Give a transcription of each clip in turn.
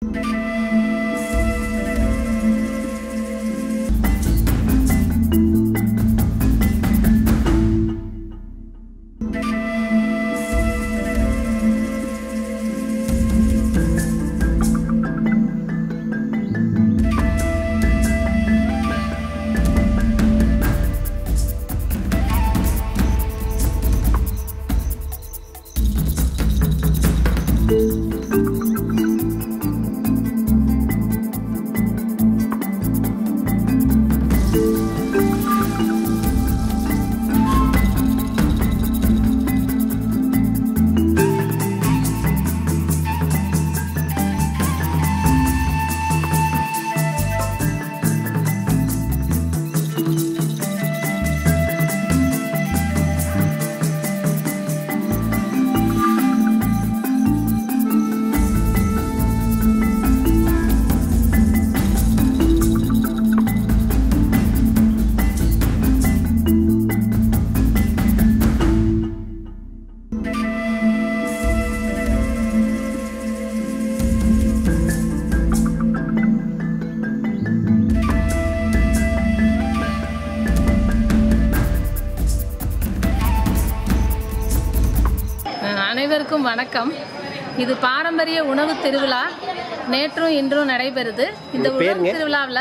அஹ் அனைவருக்கும் வணக்கம் இது பாரம்பரிய உணவு திருவிழா நேற்றும் இன்றும் நடைபெறுது இந்த உங்க உணவு பேருங்க? திருவிழாவில்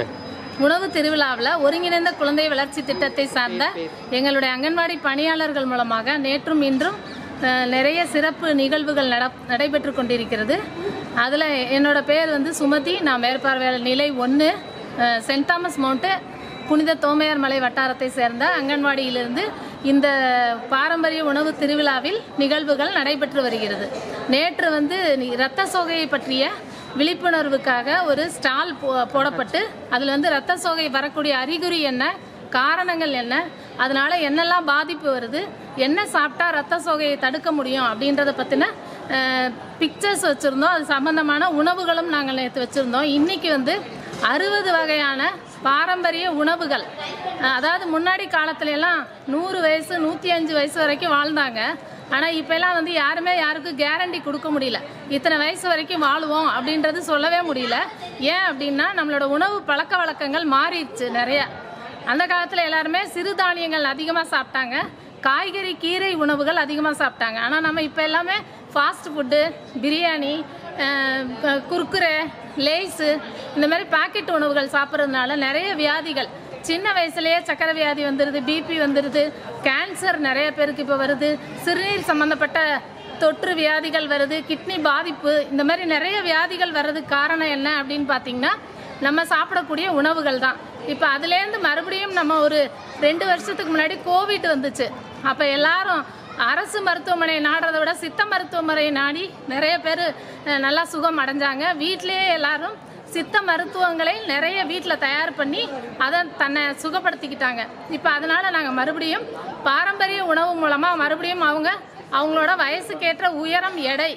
உணவு திருவிழாவில் ஒருங்கிணைந்த குழந்தை வளர்ச்சி திட்டத்தை சார்ந்த எங்களுடைய அங்கன்வாடி பணியாளர்கள் மூலமாக நேற்றும் இன்றும் அஹ், நிறைய சிறப்பு நிகழ்வுகள் நட நடைபெற்று கொண்டிருக்கிறது அதில் என்னோட பேர் வந்து சுமதி நான் மேற்பார்வையாளர் நிலை ஒன்று சென்ட் தாமஸ் மவுண்ட்டு புனித தோமையார் மலை வட்டாரத்தை சேர்ந்த அங்கன்வாடியிலிருந்து இந்த பாரம்பரிய உணவு திருவிழாவில் நிகழ்வுகள் நடைபெற்று வருகிறது நேற்று வந்து நி- இரத்த சோகையை பற்றிய விழிப்புணர்வுக்காக ஒரு ஸ்டால் போ- போடப்பட்டு அதில் வந்து இரத்த சோகை வரக்கூடிய அறிகுறி என்ன காரணங்கள் என்ன அதனால என்னெல்லாம் பாதிப்பு வருது என்ன சாப்பிட்டா ரத்த சோகையை தடுக்க முடியும் அப்படின்றத பற்றின பிக்சர்ஸ் வச்சுருந்தோம் அது சம்பந்தமான உணவுகளும் நாங்கள் நேற்று வச்சுருந்தோம் இன்னைக்கு வந்து அறுபது வகையான பாரம்பரிய உணவுகள் அஹ் அதாவது முன்னாடி காலத்துல எல்லாம் நூறு வயசு நூற்றி அஞ்சு வயசு வரைக்கும் வாழ்ந்தாங்க ஆனால் இப்போல்லாம் வந்து யாருமே யாருக்கும் கேரண்டி கொடுக்க முடியல இத்தனை வயசு வரைக்கும் வாழுவோம் அப்படின்றது சொல்லவே முடியல ஏன் அப்படின்னா நம்மளோட உணவு பழக்க வழக்கங்கள் மாறிடுச்சு நிறைய அந்த காலத்தில் எல்லாருமே சிறுதானியங்கள் அதிகமாக சாப்பிட்டாங்க காய்கறி கீரை உணவுகள் அதிகமாக சாப்பிட்டாங்க ஆனால் நம்ம இப்போ எல்லாமே ஃபாஸ்ட் ஃபுட்டு பிரியாணி அஹ், க- குர்குரே லேஸு இந்த மாதிரி பாக்கெட் உணவுகள் சாப்பிட்றதுனால நிறைய வியாதிகள் சின்ன வயசுலயே சக்கரை வியாதி வந்துடுது பிபி வந்துடுது கேன்சர் நிறைய பேருக்கு இப்போ வருது சிறுநீர் சம்மந்தப்பட்ட தொற்று வியாதிகள் வருது கிட்னி பாதிப்பு இந்த மாதிரி நிறைய வியாதிகள் வர்றதுக்கு காரணம் என்ன அப்படின்னு பார்த்தீங்கன்னா நம்ம சாப்பிடக்கூடிய உணவுகள் தான் இப்போ அதுலேருந்து மறுபடியும் நம்ம ஒரு ரெண்டு வருஷத்துக்கு முன்னாடி கோவிட் வந்துச்சு அப்போ எல்லாரும் அரசு மருத்துவமனை நாடுறதை விட சித்த மருத்துவமனை நாடி நிறைய பேர் நல்லா சுகம் அடைஞ்சாங்க வீட்டிலேயே எல்லாரும் சித்த மருத்துவங்களை நிறைய வீட்டில் தயார் பண்ணி அதை தன்னை சுகப்படுத்திக்கிட்டாங்க இப்போ அதனால நாங்கள் மறுபடியும் பாரம்பரிய உணவு மூலமாக மறுபடியும் அவங்க அவங்களோட வயசுக்கேற்ற உயரம் எடை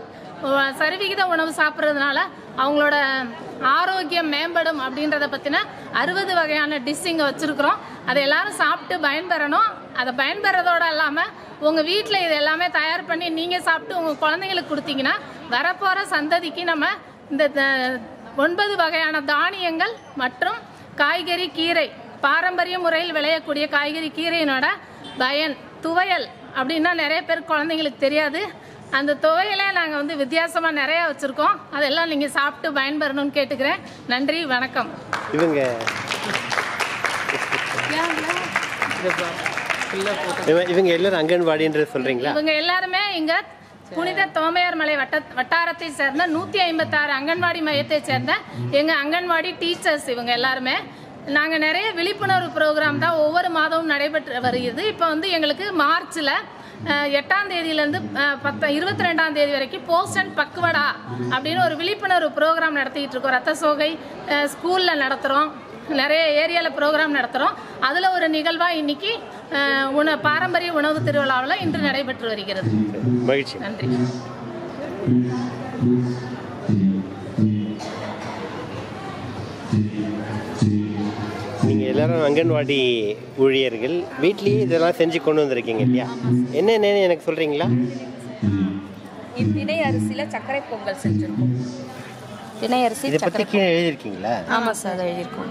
உ- சரிவிகித உணவு சாப்பிட்றதுனால அவங்களோட ஆரோக்கியம் மேம்படும் அப்படின்றத பற்றின அறுபது வகையான டிஷ் இங்கே வச்சுருக்குறோம் அதை எல்லாரும் சாப்பிட்டு பயன்பெறணும் அதை பயன்பெறதோட இல்லாமல் உங்கள் வீட்டில் இது எல்லாமே தயார் பண்ணி நீங்கள் சாப்பிட்டு உங்கள் குழந்தைங்களுக்கு கொடுத்தீங்கன்னா வரப்போகிற சந்ததிக்கு நம்ம இந்த த- ஒன்பது வகையான தானியங்கள் மற்றும் காய்கறி கீரை பாரம்பரிய முறையில் விளையக்கூடிய காய்கறி கீரையினோட பயன் துவையல் அப்படின்னா நிறைய பேர் குழந்தைங்களுக்கு தெரியாது அந்த துவையலை நாங்கள் வந்து வித்தியாசமாக நிறையா வச்சுருக்கோம் அதெல்லாம் நீங்கள் சாப்பிட்டு பயன்பெறணும்னு கேட்டுக்கிறேன் நன்றி வணக்கம் இவங்க இவ- இவங்க எல்லாரும் அங்கன்வாடின்றது சொல்றீங்களா இவங்க எல்லாருமே இங்க புனித தோமையார் மலை வட்ட வட்டாரத்தை சேர்ந்த நூத்தி ஐம்பத்தாறு அங்கன்வாடி மையத்தை சேர்ந்த எங்க அங்கன்வாடி டீச்சர்ஸ் இவங்க எல்லாருமே நாங்க நிறைய விழிப்புணர்வு ப்ரோக்ராம் தான் ஒவ்வொரு மாதமும் நடைபெற்று வருகிறது இப்போ வந்து எங்களுக்கு மார்ச்ல அஹ், எட்டாம் தேதியிலேருந்து பத்த இருபத்தி ரெண்டாம் தேதி வரைக்கும் போஸ்ட் அண்ட் பக்குவடா அப்படின்னு ஒரு விழிப்புணர்வு ப்ரோக்ராம் நடத்திட்டு இருக்கோம் ரத்த சோகை ஸ்கூலில் நடத்துகிறோம் நிறைய ஏரியாவில் ப்ரோக்ராம் நடத்துகிறோம் அதில் ஒரு நிகழ்வாக இன்னைக்கு அஹ், உண பாரம்பரிய உணவு திருவிழாவில் இன்று நடைபெற்று வருகிறது மகிழ்ச்சி நன்றி நீங்க எல்லாரும் அங்கன்வாடி ஊழியர்கள் வீட்லயே இதெல்லாம் செஞ்சு கொண்டு வந்திருக்கீங்க இல்லையா என்னென்னு எனக்கு சொல்றீங்களா திணை அரிசியில் சர்க்கரை பொங்கல் செஞ்சுருக்கோம் திணை அரிசி இதை பற்றி கீழே எழுதியிருக்கீங்களா ஆமாம் சார் அதை எழுதியிருக்கோம்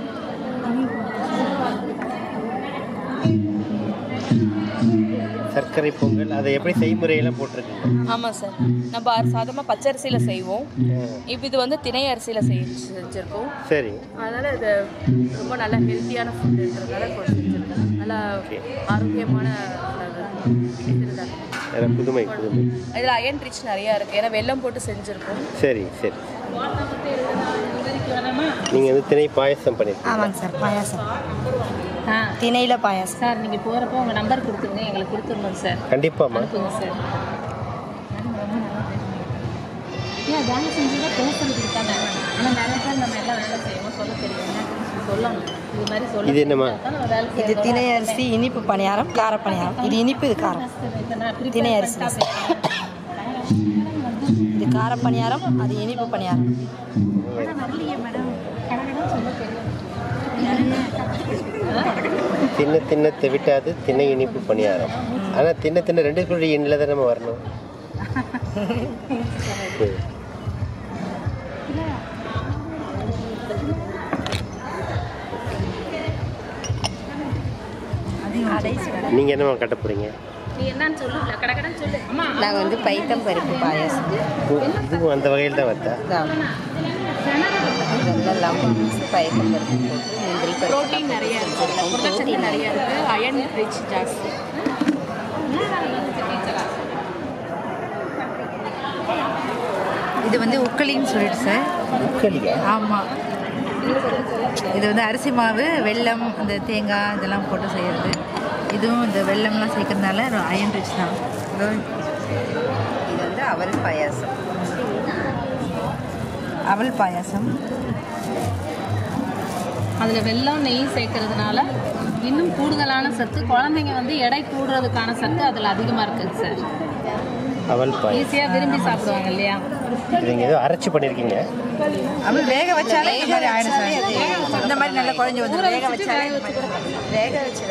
சர்க்கரை பொங்கல் அதை எப்படி செய்முறையெல்லாம் போட்டிருக்கீங்க ஆமாம் சார் நம்ம அரி- சாதாரணமாக பச்சரிசியில் செய்வோம் இப்போ இது வந்து திணை அரிசியில் செய் செஞ்சுருக்கோம் சரி அதனால் இது ரொம்ப நல்ல ஹெல்த்தியான ஃபுட்டுன்றதுனால கொஞ்சம் செஞ்சுருக்கேன் நல்லா ஆரோக்கியமான இதுதான் வேற புதுமை புதுமை இதில் அயன் ரிச் நிறையா இருக்குது ஏன்னா வெல்லம் போட்டு செஞ்சுருக்கோம் சரி சரி நீங்கள் வந்து திணை பாயசம் பண்ணியிருக்கீங்க ஆமாங்க சார் பாயாசம் ஆ திணையில் பாயாசம் சார் நீங்கள் போகிறப்போ உங்கள் நம்பர் கொடுத்துருங்க எங்களுக்கு கொடுத்துருந்தோம் சார் கண்டிப்பாம்மா அனுப்புங்க சார் ஏன் வேலை செஞ்சதா பேசுறதுக்கு தானே ஆனால் நிறைய பேர் நம்ம எல்லாம் வேலை செய்வோம் சொல்ல தெரியும் சொல்லணும் இது மாதிரி சொல்ல இது என்னம்மா? தெரிஞ்சா தான் நம்ம வேலை இது செய்யறதோட திணை அரிசி இனிப்பு பணியாரம் கார பணியாரம் இது இனிப்பு இது காரம் இதை நான் prepare திணை அரிசி பண்ணிட்டா இது கார பணியாரம் அது இனிப்பு பணியாரம் தின்ன தின்ன தெவிட்டாது திணை இனிப்பு பணியாரம் ஆனால் தின்ன தின்ன ரெண்டு பேருடைய எண்ணில் தான் நம்ம வரணும் ம். நீங்க என்னம்மா கட்ட போறீங்க நீ என்னன்னு சொல்லு இல்லை கடகடன்னு சொல்லு அம்மா நாங்கள் வந்து பைத்தம் பருப்பு பாயாசம் இதுவும் அந்த வகையில் தான் வந்தா இதெல்லாம் பைத்தம் பருப்பு போட்டு முந்திரி பருப்பு ப்ரோட்டீன் நிறையா இருக்குது புரதச்சத்து நிறையா இருக்குது அயன் ரிச் ஜாஸ்தி இது வந்து உக்களின்னு சொல்லிட்டு சார் உக்கலியா ஆமாம் இது வந்து அரிசி மாவு வெல்லம் அந்த தேங்காய் இதெல்லாம் போட்டு செய்கிறது இதுவும் இந்த வெல்லம்லாம் சேர்க்கறதுனால அயன் ரிச் தான் இதோ இது வந்து அவல் பாயாசம் அவல் பாயாசம் அதில் வெல்லம் நெய் சேர்க்கறதுனால இன்னும் கூடுதலான சத்து குழந்தைங்க வந்து எடை கூடுறதுக்கான சத்து அதில் அதிகமாக இருக்குங்க சார் அவல் பாய் ஈஸியாக விரும்பி சாப்பிடுவாங்க இல்லையா இது நீங்கள் ஏதோ அரைச்சி பண்ணியிருக்கீங்க அவல் வேக வச்சாலே இந்த மாதிரி ஆயிடும் சார் இந்த மாதிரி நல்லா குழஞ்சி வந்து வேக வச்சாலே வேக வச்சு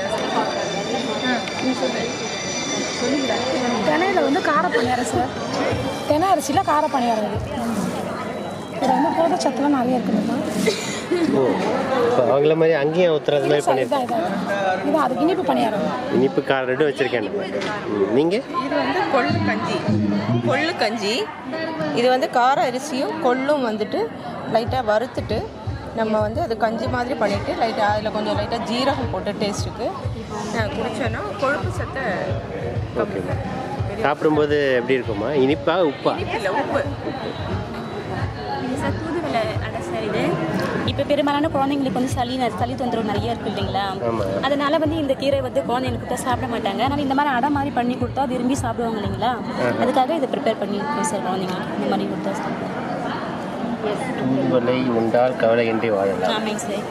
தினையில் வந்து கார பணியாரம் சார் தினை அரிசியில் கார பணியாரம் இது இதில் வந்து புரதச்சத்துலாம் நிறைய இருக்குதுப்பா ஓ இப்போ அவங்கள மாதிரி அங்கேயும் ஊத்துறது மாதிரி பண்ணியிருக்கேன் இதான் இதான் இது அதுக்கு இனிப்பு பணியாரம் இனிப்பு கார ரெண்டும் வச்சுருக்கேன் நீங்கள் இது வந்து கொள்ளு கஞ்சி கொள்ளு கஞ்சி இது வந்து கார அரிசியும் கொள்ளும் வந்துட்டு லைட்டாக வறுத்துட்டு நம்ம வந்து அது கஞ்சி மாதிரி பண்ணிவிட்டு லைட்டாக அதில் கொஞ்சம் லைட்டாக ஜீரகம் போட்டு டேஸ்ட்டுக்கு குடித்தோன்னா கொழுப்பு சத்தை ஓகே சாப்பிடும்போது எப்படி இருக்குமா இனிப்பா உப்பா இல்லை உப்பு இது சார் தூதுவளை அடை சார் இது இப்போ பெரும்பாலான குழந்தைங்களுக்கு வந்து சளி ந- சளி தொந்தரவு நிறைய இருக்கு இல்லைங்களா ஆமா. அதனால வந்து இந்த கீரை வந்து குழந்தைங்களுக்கு கொடுத்தா சாப்பிட மாட்டாங்க ஆனால் இந்த மாதிரி அடை மாதிரி பண்ணி கொடுத்தா விரும்பி சாப்பிடுவாங்க இல்லைங்களா அதுக்காக இதை ப்ரிப்பேர் பண்ணியிருக்கோம் சார் குழந்தைங்களுக்கு இந்த மாதிரி கொடுத்தா சாப்பிடுவாங்க தூதுவளை உண்டால் கவலையின்றி வாழலாம் ஆமாங்க சார்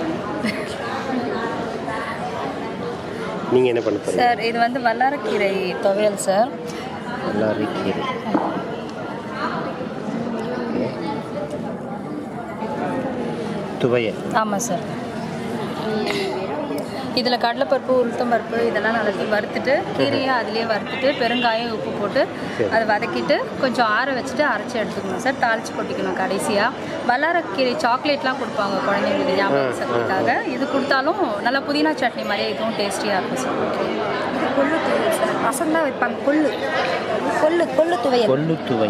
நீங்கள் என்ன பண்ண போறீங்க சார் இது வந்து வல்லாரக்கீரை துவையல் சார் வல்லாரை கீரை துவையல் ஆமாம் சார் இதில் கடலைப்பருப்பு உளுத்தம்பருப்பு இதெல்லாம் நல்லா வறுத்துட்டு கீரையை அதிலே வறுத்துட்டு பெருங்காயம் உப்பு போட்டு சரி. அதை வதக்கிட்டு கொஞ்சம் ஆற வச்சுட்டு அரைச்சி எடுத்துக்கணும் சார் தாளிச்சு கொட்டிக்கணும் கடைசியாக வல்லாரக்கீரை சாக்லேட்லாம் கொடுப்பாங்க குழந்தைங்களுக்கு ஞாபக சக்திக்காக இது கொடுத்தாலும் நல்லா புதினா சட்னி மாதிரியே இதுவும் டேஸ்டியாக இருக்கும் சார் கொள்ளு துவையல் சார் பசங்க தான் வைப்பாங்க கொள்ளு கொள்ளு கொள்ளு துவையல் கொள்ளு துவை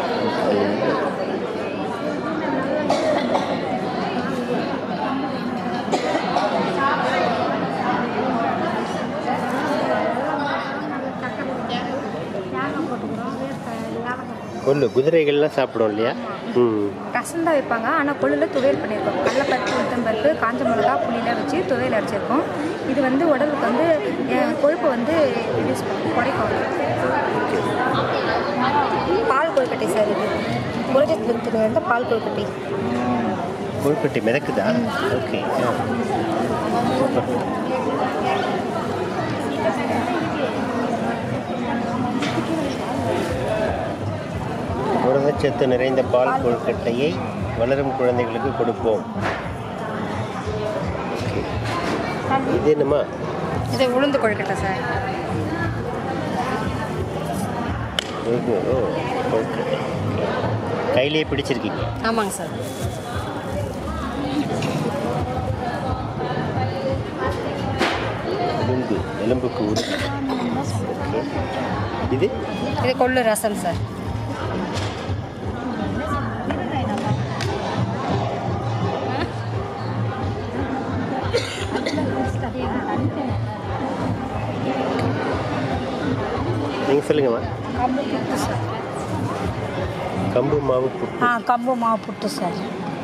கொள்ளு குதிரைகள்லாம் சாப்பிடும் இல்லையா ம் ரசம் தான் வைப்பாங்க ஆனால் கொள்ளில் துவையல் பண்ணியிருக்கோம் கடலைப்பருப்பு உளுத்தம்பருப்பு காஞ்ச மிளகா புளியெலாம் வச்சு துவையல் அரைச்சிருக்கோம் இது வந்து உடலுக்கு வந்து அஹ், கொழுப்பு வந்து reduce பண்ணும், குறைக்கும் பால் கொழுக்கட்டை சார் இது புரட்சத்துக்கு வந்து பால் கொழுக்கட்டை கொழுக்கட்டை மிதக்குதா ஓகே புரதச்சத்து நிறைந்த பால் கொழுக்கட்டையை வளரும் குழந்தைகளுக்கு கொடுப்போம் Okay. இது என்னம்மா இது உளுந்து கொழுக்கட்டை சார் உளுந்து- ஓ, கொழுக்கட்டை கையிலேயே பிடிச்சிருக்கீங்க ஆமாங்க சார் எலும்பு எலும்புக்கு உறுதி ஓகே இது இது கொள்ளு ரசம் சார் நீங்கள் சொல்லுங்கம்மா கம்பு புட்டு சார் கம்பு மாவு புட்டு ஆ கம்பு மாவு புட்டு சார்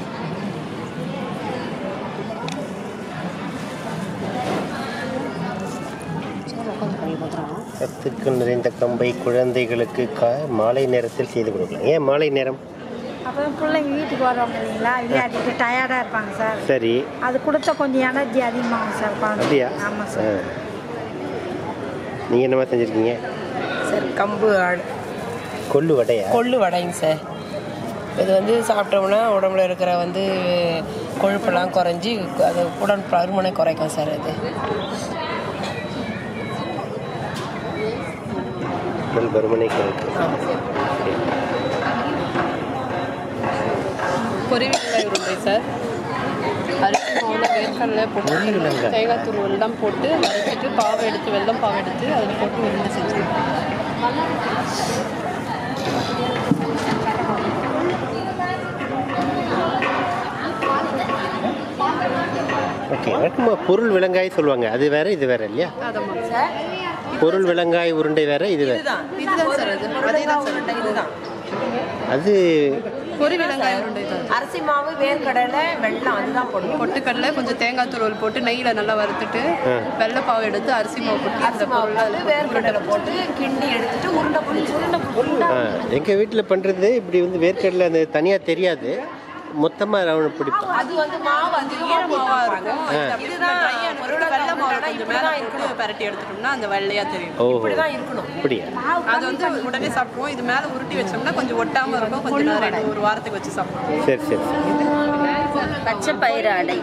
சத்துக்கள் நிறைந்த கம்பை குழந்தைகளுக்கு கா மாலை நேரத்தில் செய்து கொடுக்கலாம் ஏன் மாலை நேரம் அப்போ பிள்ளைங்க வீட்டுக்கு வருவாங்க இல்லைங்களா விளையாடிட்டு டயர்டாக இருப்பாங்க சார் சரி அது கொடுத்தா கொஞ்சம் எனர்ஜி அதிகமாகும் சார் அப்படியா குழந்தைங்க ஆமாம் சார் நீங்கள் என்னம்மா செஞ்சுருக்கீங்க சார் கம்பு ஆடு கொள்ளு வடையா கொள்ளு வடைங்க சார் இது வந்து சாப்பிட்டோம்னா உடம்புல இருக்கிற வந்து கொழுப்பெல்லாம் குறைஞ்சி அது உடல் பருமனை குறைக்கும் சார் அது உடல் பருமனை குறைக்கும் பொரிவிலங்காய் உருண்டை சார் அரிசி மாவில் வேர்க்கடலை போட்டு பொரிவிலங்காய். தேங்காய் தூள் எல்லாம் போட்டு வறுத்துட்டு பாவை எடுத்து வெல்லம் பாவை எடுத்து அதில் போட்டு உருண்டை செஞ்சுருக்கோம் ஓகே வழக்கமாக பொருள் விலங்காய் சொல்லுவாங்க அது வேற இது வேற இல்லையா பொருள் விலங்காய் உருண்டை வேற இது வேற இதுதான் சார் அது அதே தான் சார் இதுதான் அது பொரிவிலங்காய் உருண்டை தான் அரிசி மாவு வேர்க்கடலை வெள்ளம் அதுதான் போடணும் பொட்டுக்கடலை கொஞ்சம் தேங்காய் தூள் போட்டு நெய்யில் நல்லா வறுத்துட்டு வெள்ளை பாவை எடுத்து அரிசி மாவு போட்டு அந்த அரிசி மாவு பொருள் போட்டு வேர்க்கடலை போட்டு கிண்டி எடுத்துட்டு உருண்டை பிடிச்சி உருண்டை பிடிச்சி எங்கள் வீட்டில் பண்ணுறது இப்படி வந்து வேர்க்கடலை அந்த தனியாக தெரியாது மொத்தமாக ரவுண்ட் பிடிப்போம் அது வந்து மாவு அது ஈரமாவா இருக்கும் இதுதான் ஒரு வெள்ளை மாவு கொஞ்சம் மேலே போட்டு பரட்டி எடுத்துட்டோம்னா அந்த வெள்ளையா தெரியும் ஓஹோ இப்படிதான் இருக்கணும் அப்படியா அது வந்து உடனே சாப்பிடுவோம் இது மேலே உருட்டி வச்சோம்னா கொஞ்சம் ஒட்டாம இருக்கும் கொஞ்சம் நேரம் ரெண்டு ஒரு வாரத்துக்கு வச்சு சாப்பிடுவோம் சரி சரி சரி பச்சை பயிறு அடை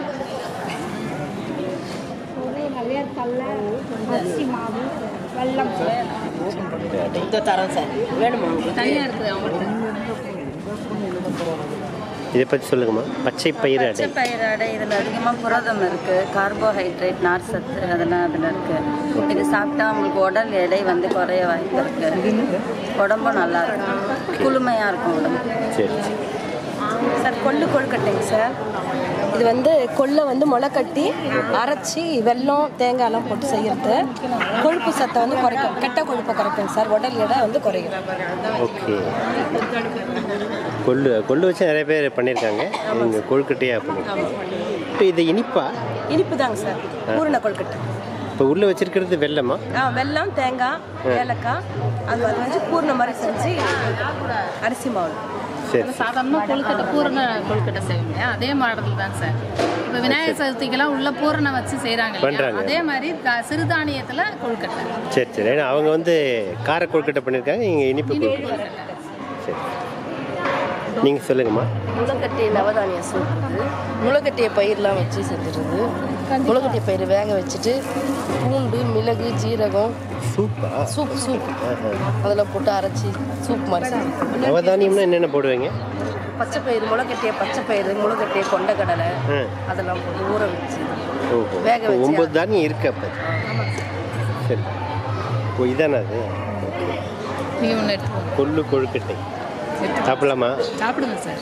வேர்க்கடலை அரிசி மாவு வெல்லம் இதை தரேன் சார் வேணுமா தனியாக இருக்குது அவங்கள்ட்ட இதை பற்றி சொல்லுங்கம்மா பச்சை பயிறு அடை பச்சை பயிறு அடை இதில் அதிகமாக புரதம் இருக்குது கார்போஹைட்ரேட் நார் சத்து அதெல்லாம் அதில் இருக்குது இது சாப்பிட்டா உங்களுக்கு உடல் எடை வந்து குறைய வாய்ப்பு இருக்குது உடம்பும் நல்லா இருக்கும் குளுமையாக இருக்கும் உடம்பு சரி சரி சார் கொள்ளு கொழுக்கட்டைங்க சார் இது வந்து கொள்ளை வந்து முளை கட்டி அரைச்சி வெல்லம் தேங்காய்லாம் போட்டு செய்யறது கொழுப்பு சத்தை வந்து குறைக்கும் கெட்ட கொழுப்பை குறைக்கும் சார் உடல் எடை வந்து குறையும் ஓகே கொள்ளு கொள்ளு வச்சு நிறைய பேர் பண்ணியிருக்காங்க இவங்க கொழுக்கட்டையாக பண்ணியிருக்காங்க இப்போ இது இனிப்பா இனிப்பு தாங்க சார் பூரண கொழுக்கட்டை இப்போ உள்ளே வச்சிருக்கிறது வெள்ளமா ஆ வெல்லம் தேங்காய் ஏலக்காய் அது அது வந்து பூர்ண மாதிரி செஞ்சு அரிசி மாவு சரி சாதாரண கொழுக்கட்டை பூரண கொழுக்கட்டை செய்வோம் இல்லையா அதே மாடல் தான் சார் இப்போ விநாயகர் சதுர்த்திக்கெல்லாம் உள்ள பூரணம் வச்சு செய்கிறாங்க பண்றாங்க. அதே மாதிரி த- சிறுதானியத்தில் கொழுக்கட்டை சரி சரி ஏன்னா அவங்க வந்து கார கொழுக்கட்டை பண்ணியிருக்காங்க இங்கே இனிப்பு கொழுக்கட்டை சரி நீங்கள் சொல்லுங்கம்மா முளைக்கட்டி நவதானிய சூப் இது முளைக்கட்டிய பயிரெலாம் வச்சு செஞ்சுருது முளைக்கட்டிய பயிர் வேக வச்சுட்டு பூண்டு மிளகு ஜீரகம் சூப்பா சூப் சூப் அதில் போட்டு அரைச்சி சூப் மாதிரி செஞ்சு நவதானியம்னா என்னென்ன போடுவீங்க பச்சை பயிறு முளைக்கட்டிய பச்சை பயிறு முளைக்கட்டிய கொண்டக்கடலை ஆ அதெல்லாம் போட்டு ஊற வச்சு ஓஹோ வேக இப்போ வச்சு ஒம்பது தானியம் இருக்கு அப்போ சரி ஓ இதானே அது நீங்கள் ஒன்று எடுத்துக்கோங்க கொள்ளு கொழுக்கட்டை சாப்பிடலாமா சாப்பிடுங்க சார்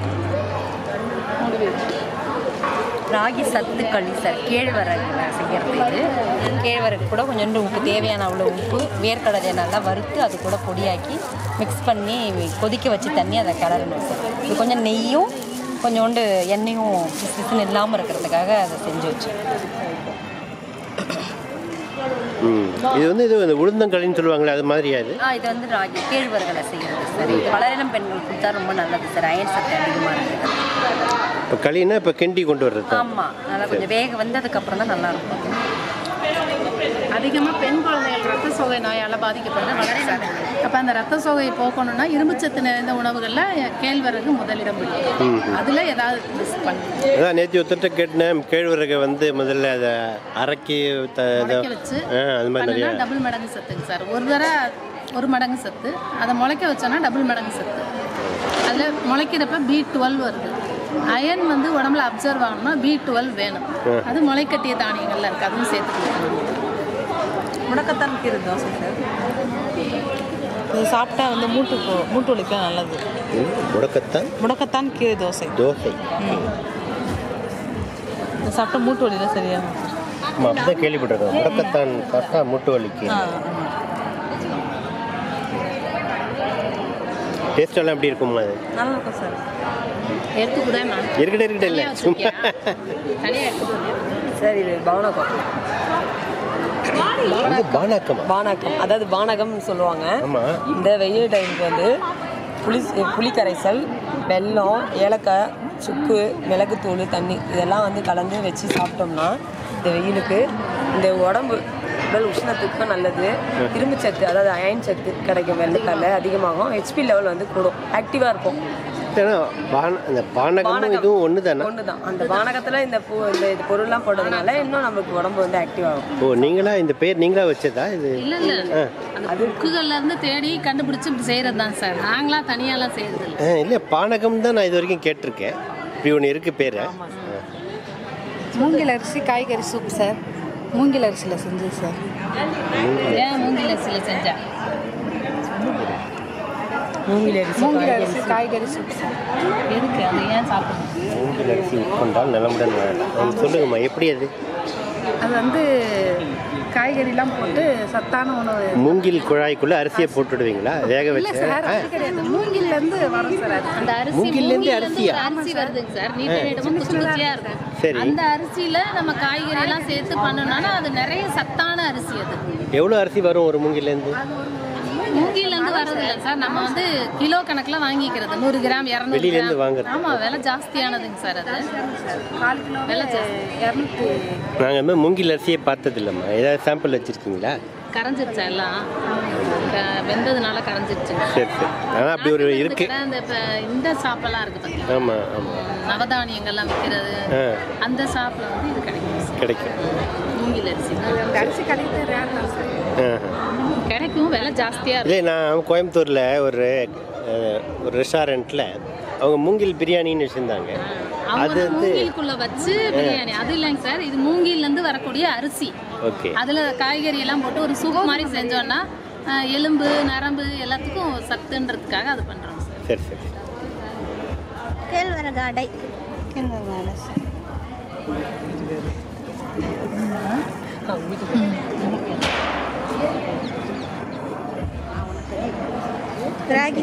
ராகி சத்து களி சார் கேழ்வரகுல செய்கிறது இது கேழ்வரகு கூட கொஞ்சோண்டு உப்பு தேவையான அவ்வளோ உப்பு வேர்க்கடலையை நல்லா வறுத்து அது கூட பொடியாக்கி மிக்ஸ் பண்ணி கொதிக்க வச்சு தண்ணி அதை கலரணும் சார் இது கொஞ்சம் நெய்யும் கொஞ்சோண்டு எண்ணெயும் பிசு பிசுன்னு இல்லாமல் இருக்கிறதுக்காக அதை செஞ்சு வச்சேன் ம் இது வந்து இது இந்த உளுந்தங்களின்னு சொல்லுவாங்களே அது மாதிரியா இது ஆ இது வந்து ராகி கேழ்வரகுல செய்கிறது சார் இது வளரினம் பெண்கள் கொடுத்தா ரொம்ப நல்லது சார் அயன் சத்து அதிகமாக இருக்குது இப்போ களின்னா இப்போ கிண்டி கொண்டு வர்றது தான் ஆமாம் நல்லா கொஞ்சம் வேக வந்ததுக்கப்புறம் தான் நல்லா இருக்கும் அதிகமாக பெண் குழந்தைகள் ரத்த சோகை நோயால் பாதிக்கப்படுறது வளரினம் அப்போ அந்த ரத்த சோகையை போக்கணும்னா இரும்புச்சத்து நிறைந்த உணவுகளில் கேழ்வரகு முதலிடம் பிடிக்கும் அதில் ஏதாவது மிஸ் பண்ணி அதான் நேற்று ஒருத்தட்ட கேட்டேன் கேழ்வரகை வந்து முதல்ல அதை அரைக்கி த இதை- முளைக்க வச்சு ஆ அது மாதிரி நிறையா பண்ணுனா டபுள் மடங்கு சத்துங்க சார் ஒரு தடவை ஒரு மடங்கு சத்து அதை முளைக்க வச்சோன்னா டபுள் மடங்கு சத்து அது அதில் முளைக்கிறப்ப பி டுவெல் வருது அயன் வந்து உடம்புல அப்சர்வ் ஆகணும்னா பி டுவெல் வேணும் ஆ. அது முளைக்கட்டிய தானியங்கள்ல இருக்குது அதுவும் சேர்த்துக்கலாம் முடக்கத்தான் கீரை தோசை சார் இது சாப்பிட்டா வந்து மூட்டு போ- மூட்டு வலிக்கலாம் நல்லது ம், முடக்கத்தான் முடக்கத்தான் கீரை தோசை தோசை இது சாப்பிட்டா மூட்டு வலிலாம் சரியாகும் ஆமாம் அப்படிதான் கேள்விப்பட்டிருக்கோம் முடக்கத்தான் சாப்பிட்டா முட்டு வலிக்கு ஆ டேஸ்ட் எல்லாம் எப்படி இருக்குமா அது நல்லா இருக்கும் சார் எடுத்துக்கூடாமா இருக்கட்டும் இருக்கட்டும் இல்லை சும்மா தனியாக எடுத்துக்கூட சார் இது பவனகம் இது பானாக்கமா பானகம் அதாவது பானகம்னு சொல்லுவாங்க ஆமாம் இந்த வெயில் டைமுக்கு வந்து புளி புளி கரைசல் வெல்லம் ஏலக்காய் சுக்கு மிளகுத்தூள் தண்ணி இதெல்லாம் வந்து கலந்து வச்சு சாப்பிட்டோம்னா இந்த வெயிலுக்கு இந்த உடம்பு உடல் உஷ்ணத்துக்கும் நல்லது இரும்பு சத்து அதாவது அயன் சத்து கிடைக்கும் வெள்ளைக்கால அதிகமாகும் ஹெச்பி லெவல் வந்து கூடும் ஆக்டிவாக இருக்கும் ஏன்னா பான அந்த பானகமும் இதுவும் ஒன்று தானே ஒன்று தான் அந்த பானகத்தில் இந்த பூ இந்த இது பொருள்லாம் போடுறதுனால இன்னும் நமக்கு உடம்பு வந்து ஆக்டிவ் ஆகும் ஓ நீங்களா இந்த பேர் நீங்களா வச்சதா இது இல்லை இல்லை ஆ அந்த புக்குகள்ல இருந்து தேடி கண்டுபிடிச்சு இப்படி செய்கிறது தான் சார் நாங்களா தனியாலாம் செய்கிறது இல்லை ஆ, இல்லை பானகம் தான் நான் இது வரைக்கும் கேட்டிருக்கேன் இப்படி ஒன்று இருக்கு பேர் மூங்கில் அரிசி காய்கறி சூப் சார் மூங்கில் அரிசியில் செஞ்சது சார் ஏன் மூங்கில் அரிசியில் செஞ்சா மூங்கில் அரிசி மூங்கில் அரிசி காய்கறி சூப் சார் எதுக்கு அது ஏன் சாப்பிடணும் மூங்கில் அரிசி உட்கொண்டால் நலமுடன் வாழலாம் சொல்லுங்கம்மா எப்படி அது அது வந்து காய்கறிலாம் போட்டு சத்தான உணவு மூங்கில் குழாய்க்குள்ள அரிசியை போட்டுடுவீங்களா வேக இல்லை வச்சு சார் ஆ, அது கிடையாது மூங்கில்லேருந்து வரும் சார் அது அந்த அரிசி மூங்கில்ல இருந்து மூங்கில்ல அரிசியா? ஒரு அரிசி வருதுங்க சார் நீட்ட நீட்டமா குச்சி குச்சியா இருக்கும் சரி. அந்த அரிசியில நம்ம காய்கறி எல்லாம் சேர்த்து பண்ணோம்னா அது நிறைய சத்தான அரிசி அது எவ்வளோ அரிசி வரும் ஒரு மூங்கிலேருந்து மூங்கில இருந்து வர்றது இல்லை சார் நம்ம வந்து கிலோ கணக்குல வாங்கிக்கிறது நூறு கிராம் இரநூறு வெளியில இருந்து கிராம் வாங்குறது. ஆமா விலை ஜாஸ்தியானதுங்க சார் அது கால் கிலோ விலை ஜாஸ்தி இரநூத்தி நாங்கள் இன்னும் மூங்கில் அரிசியே பார்த்தது இல்லைம்மா ஏதாவது சாம்பிள் வச்சுருக்கீங்களா கரைஞ்சிருச்சா எல்லாம் க- வெந்ததுனால கரைஞ்சிருச்சு சரி சரி ஆனால் அப்படி ஒரு இருக்கு இந்த இப்ப இந்த சாப்பெல்லாம் இருக்கு பார்த்தீங்களா ஆமாம் ஆமாம் நவதானியங்கள்லாம் விற்கிறது ஆ அந்த ஷாப்பில் வந்து இது கிடைக்கும் சார். கிடைக்கும் மூங்கில் அரிசி அந்த அரிசி கிடைக்கிறது ரேர் தான் சார் ஆ கிடைக்கும் விலை ஜாஸ்தியாக இருக்கும் இல்லை நான் கோயம்புத்தூரில் ஒரு அஹ், ஒரு ரெஸ்டாரண்ட்டில் அவங்க மூங்கில் பிரியாணின்னு வச்சுருந்தாங்க அவங்க அது வந்து வந்து மூங்கில்குள்ள வச்சு பிரியாணி அது இல்லைங்க சார் இது மூங்கில்ல இருந்து வரக்கூடிய அரிசி ஓகே அதுல காய்கறி எல்லாம் போட்டு ஒரு சூப் மாதிரி செஞ்சோம்னா அஹ், எலும்பு நரம்பு எல்லாத்துக்கும் சத்துன்றதுக்காக அது பண்றோம் சார் சரி சரி கேழ்வரகு அடை ராகி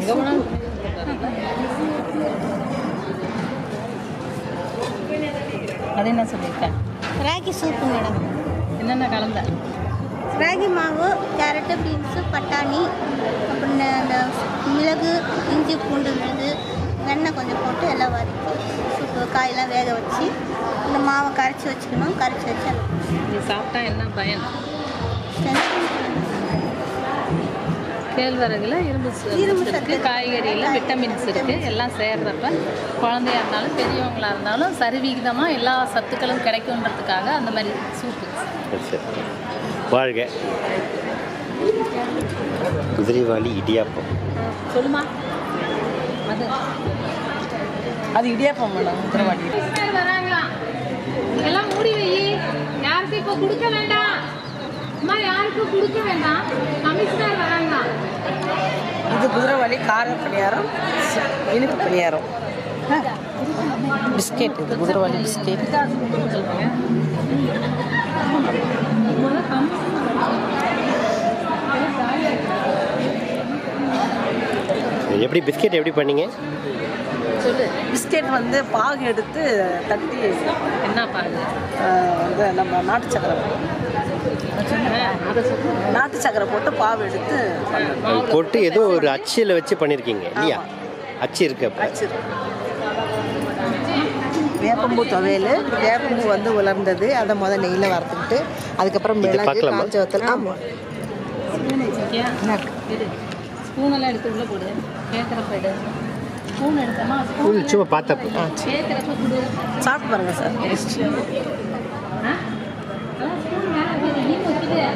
அது என்ன சொல்லியிருக்கேன் ராகி சூப்பு மேடம் என்னென்ன கலந்த ராகி மாவு கேரட்டு பீன்ஸு பட்டாணி அப்புறம் இந்த- இந்த மிளகு இஞ்சி பூண்டு விழுது வெண்ணெய் கொஞ்சம் போட்டு எல்லாம் வதக்கி சூப்பு காயெல்லாம் வேக வச்சு இந்த மாவை கரைச்சி வச்சுக்கணும் கரைச்சி வச்சு அதை இது சாப்பிட்டா என்ன பயன் கேழ்வரகுல இரும்பு சத்து இரும்பு இருக்கு காய்கறியில் விட்டமின்ஸ் இருக்கு எல்லாம் சேர்றப்ப குழந்தையா இருந்தாலும் பெரியவங்களா இருந்தாலும் சரிவிகிதமா எல்லா சத்துக்களும் கிடைக்குன்றதுக்காக அந்த மாதிரி சூப்பு சரி சரி வாழ்க குதிரைவாலி இடியாப்பம் சொல்லுமா அது அது இடியாப்பம் மேடம் உத்தரவாடி கமிஷனர் வராங்களா எல்லாம் மூடி வை யாருக்கும் இப்போ கொடுக்க வேண்டாம் அம்மா யாருக்கும் கொடுக்க வேண்டாம் கமிஷனர் வராங்களா இது குதிரைவாலி கார பணியாரம் இனிப்பு பணியாரம் பிஸ்கெட் இது குதிரைவாலி பிஸ்கெட் எப்படி பிஸ்கெட் எப்படி பண்ணீங்க சொல்லு பிஸ்கெட் வந்து பாகு எடுத்து தட்டி என்ன பாருங்க ஆஹ், இது நம்ம நாட்டு சக்கரை அதை சொல்லு நாட்டு சக்கரை போட்டு பாவு எடுத்து அது போட்டு ஏதோ ஒரு அச்சில் வச்சு பண்ணியிருக்கீங்க இல்லையா அச்சு இருக்கு அப்போ வேப்பம்பூ துவையல் வேப்பம்பூ வந்து உலர்ந்தது அதை முத நெய்யில் வறுத்துக்கிட்டு அதுக்கப்புறம் இது மிளகு பார்க்கலாமா? காஞ்ச வத்தல் ஆமாம் ஸ்பூன் வச்சிருக்கியா இரு ஸ்பூனெல்லாம் எடுத்து உள்ள போடு கேட்குறப்ப எடு ஸ்பூன் எடுத்தோமா ஸ்கூல் சும்மா பார்த்தா போதும். கேட்குறப்ப கொடு சாப்பிட்டு பாருங்க சார் டேஸ்ட் ஆ? அதான் ஸ்பூன் மேலே இருக்குது. நீ வைக்குது. ஏன்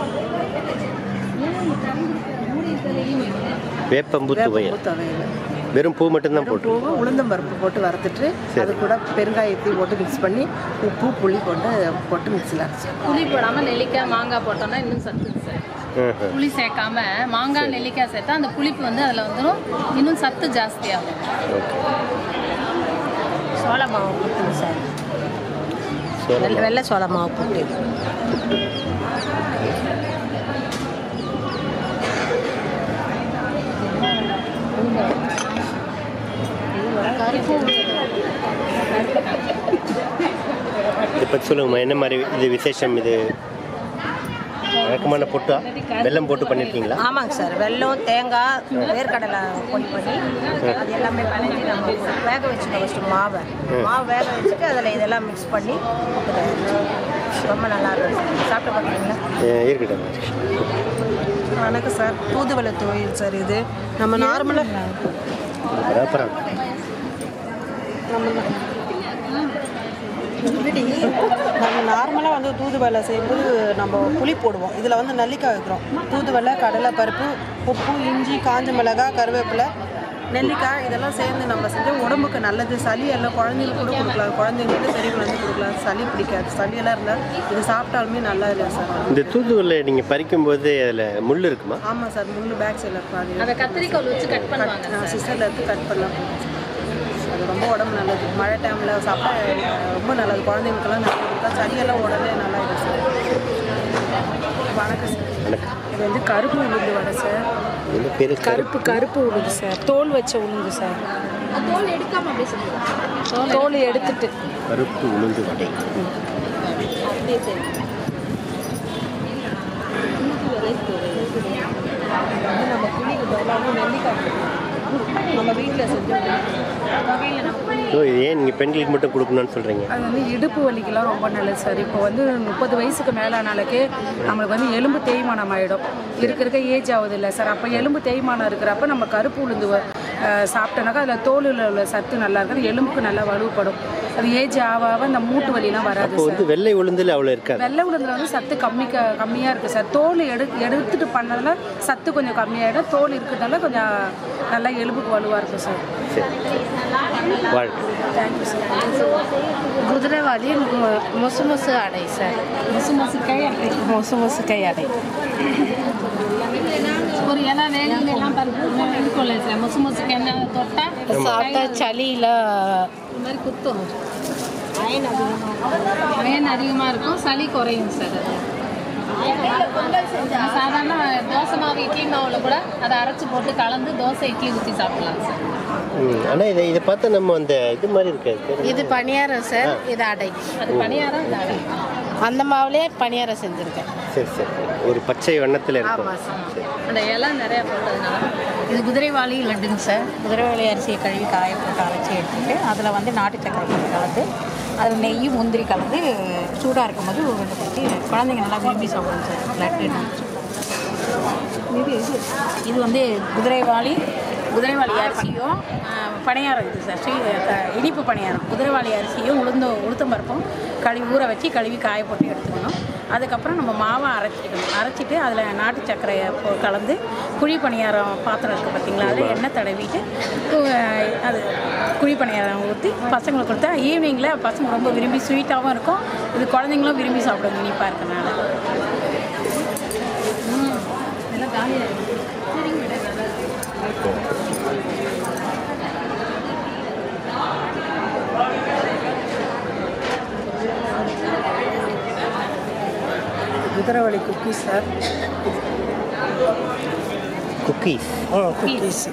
நீ திறந்து மூடி இருக்கிறதுல நீ வைக்குது? வேப்பம்பூ துவையல் துவையல் வெறும் பூ மட்டும்தான் போட்டு பூவு உளுந்தம் பருப்பு போட்டு வறுத்துட்டு சரி. அது கூட பெருங்காயத்தையும் போட்டு மிக்ஸ் பண்ணி உப்பு புளி கொண்டு போட்டு மிக்ஸில் அரைச்சி புளி போடாமல் நெல்லிக்காய் மாங்காய் போட்டோம்னா இன்னும் சத்து சார் ம்ஹும். புளி சேர்க்காம மாங்காய் நெல்லிக்காய் சேர்த்தா அந்த புளிப்பு வந்து அதில் வந்துடும் இன்னும் சத்து ஜாஸ்தியாகும் சோள மாவு புட்டுங்க சார் சோள வெள்ளை வெள்ளை சோள மாவு புட்டு இதை பற்றி சொல்லுங்கம்மா என்ன மாதிரி இது விசேஷம் இது வழக்கமான பொட்டா வெல்லம் போட்டு பண்ணியிருக்கீங்களா ஆமாங்க சார் வெல்லம் தேங்காய் வேர்க்கடலை பொடி பண்ணி அது எல்லாமே பண்ணி நம்ம வேக வச்சுட்டோம் ஃபஸ்ட்டு மாவை ம். மாவு வேக வச்சுட்டு அதில் இதெல்லாம் மிக்ஸ் பண்ணி புட்டு தயாரிச்சோம். ரொம்ப நல்லா இருக்கும் சார் சாப்பிட்டு பார்க்குறீங்களா அஹ் இருக்கட்டும் வணக்கம் சார் தூதுவளை துவையல் சார் இது நம்ம நார்மலாக அப்புறம் நம்ம நார்மலாக வந்து தூதுவளை செய்யும்போது நம்ம புளி போடுவோம் இதில் வந்து நெல்லிக்காய் வைக்கிறோம் தூதுவளை கடலை பருப்பு உப்பு இஞ்சி காஞ்ச மிளகாய் கருவேப்பிலை நெல்லிக்காய் இதெல்லாம் சேர்ந்து நம்ம செஞ்சால் உடம்புக்கு நல்லது சளி எல்லாம் குழந்தைங்களுக்கு கூட கொடுக்கலாம் குழந்தைங்களுக்கு பெரியவங்க கொடுக்கலாம் சளி பிடிக்காது சளியெல்லாம் இருந்தால் இது சாப்பிட்டாலுமே நல்லா இல்லை சார் இந்த தூதுவளை நீங்கள் பறிக்கும்போது அதில் முள் இருக்குமா ஆமாம் சார் முள்ளு பேக் சைடில் இருக்கும் அதை கத்திரிக்கோல் வச்சு கட் பண்ணுவாங்க சிஸ்டரில் எடுத்து கட் பண்ணலாம் அது ரொம்ப உடம்பு நல்லது மழை டைமில் சாப்பிட்டா ரொம்ப நல்லது குழந்தைங்களுக்கெல்லாம் நல்லது கொடுத்தா சளியெல்லாம் உடனே நல்லா இருக்கும் சார் வணக்கம் சார் வணக்கம் இது வந்து கருப்பு உளுந்து வடை சார் என்ன பேர் கருப்பு கருப்பு உளுந்து சார் தோல் வச்ச உளுந்து சார் தோல் எடுக்காம அப்படியே சொல்லுங்கள் தோல் எடுத்துட்டு கருப்பு உளுந்து வடை அப்படியே சரி வந்து நம்ம புளிக்கு பதிலாக நெல்லிக்காய் நம்ம வீட்டில் செஞ்சு வகையில் நம்ம புளி ஓ இது ஏன் நீங்கள் பெண்களுக்கு மட்டும் கொடுக்கணும்னு சொல்கிறீங்க அது வந்து இடுப்பு வலிக்கெல்லாம் ரொம்ப நல்லது சார் இப்போ வந்து முப்பது வயசுக்கு மேலானாலுக்கு நம்மளுக்கு வந்து எலும்பு தேய்மானம் ஆகிடும் இருக்க இருக்க ஏஜ் ஆகுது இல்லை சார் அப்போ எலும்பு தேய்மானம் இருக்கிறப்ப நம்ம கருப்பு உளுந்து வ- அஹ் சாப்பிட்டோன்னாக்கா அதில் தோலில் உள்ள சத்து நல்லா இருக்கும் எலும்புக்கு நல்லா வலுப்படும் அது ஏஜ் ஆக ஆக இந்த மூட்டு வலிலாம் வராது அப்போ வந்து வெள்ளை உளுந்துல அவ்வளோ இருக்காது வெள்ளை உளுந்துல வந்து சத்து கம்மி க கம்மியாக இருக்குது சார் தோல் எடு எடுத்துட்டு பண்ணதுல சத்து கொஞ்சம் கம்மியாயிடும் தோல் இருக்கிறதுனால கொஞ்சம் நல்லா எலும்புக்கு வலுவாக இருக்கும் சார் வாழ்க்கை தேங்க்யூ சார் குதிரைவாலி மு- முசு முசு அடை சார் முசு முசு கை அடை முசு முசு கை அடை ஒரு இலை வேலையில எல்லாம் பருப்பு இருக்கும்ல சார் முசு முசுக்கு என்ன தொட்டா சாப்பிட்டா சளியில் இந்த மாதிரி குத்தும் அயன் அதிகமாக இருக்கும் சளி குறையும் சார் அது சாதாரண தோசை மாவு இட்லி மாவில் கூட அதை அரைச்சி போட்டு கலந்து தோசை இட்லி ஊற்றி சாப்பிடலாம் சார் ம் ஆனால் இதை இதை பார்த்தா நம்ம அந்த இது மாதிரி இருக்காது இது பணியாரம் சார் இது அடை அது பணியாரம் இது அடை அந்த மாவுலேயே பணியாரம் செஞ்சுருக்கேன் சரி சரி ஒரு பச்சை வண்ணத்தில் இருக்கும் ஆமாம் சார் அந்த இலை நிறைய போட்டதுனால இது குதிரைவாளி லட்டுங்க சார் குதிரைவாளி அரிசியை கழுவி காய போட்டு அரைச்சி எடுத்துட்டு அதில் வந்து நாட்டு சக்கரை போட்டு கலந்து அதில் நெய் முந்திரி கலந்து சூடாக இருக்கும்போது உருண்டை பிடிச்சி குழந்தைங்க நல்லா விரும்பி சாப்பிடுங்க சார் லட்டு இது இது இது வந்து குதிரைவாளி குதிரைவாளி அரிசியும் ஆஹ், பணியாரம் இது சார் ஸ்ரீ க- இனிப்பு பணியாரம் குதிரைவாளி அரிசியும் உளுந்த உளுத்தம் பருப்பும் கழுவி ஊற வச்சு கழுவி காய போட்டு எடுத்துக்கணும் அதுக்கப்புறம் நம்ம மாவை அரைச்சிக்கணும் அரைச்சிட்டு அதில் நாட்டு சர்க்கரையை போ- கலந்து குழி பணியாரம் பாத்திரம் இருக்குது பார்த்தீங்களா அதில் எண்ணெய் தடவிட்டு அஹ், அது குழி பணியாரம் ஊற்றி பசங்களுக்கு கொடுத்தா ஈவினிங்கில் பசங்க ரொம்ப விரும்பி ஸ்வீட்டாகவும் இருக்கும் இது குழந்தைங்களும் விரும்பி சாப்பிடுவாங்க இனிப்பாக இருக்கனால இதெல்லாம் காலியாகிடும் குதிரைவாளி cookies sir cookies cookies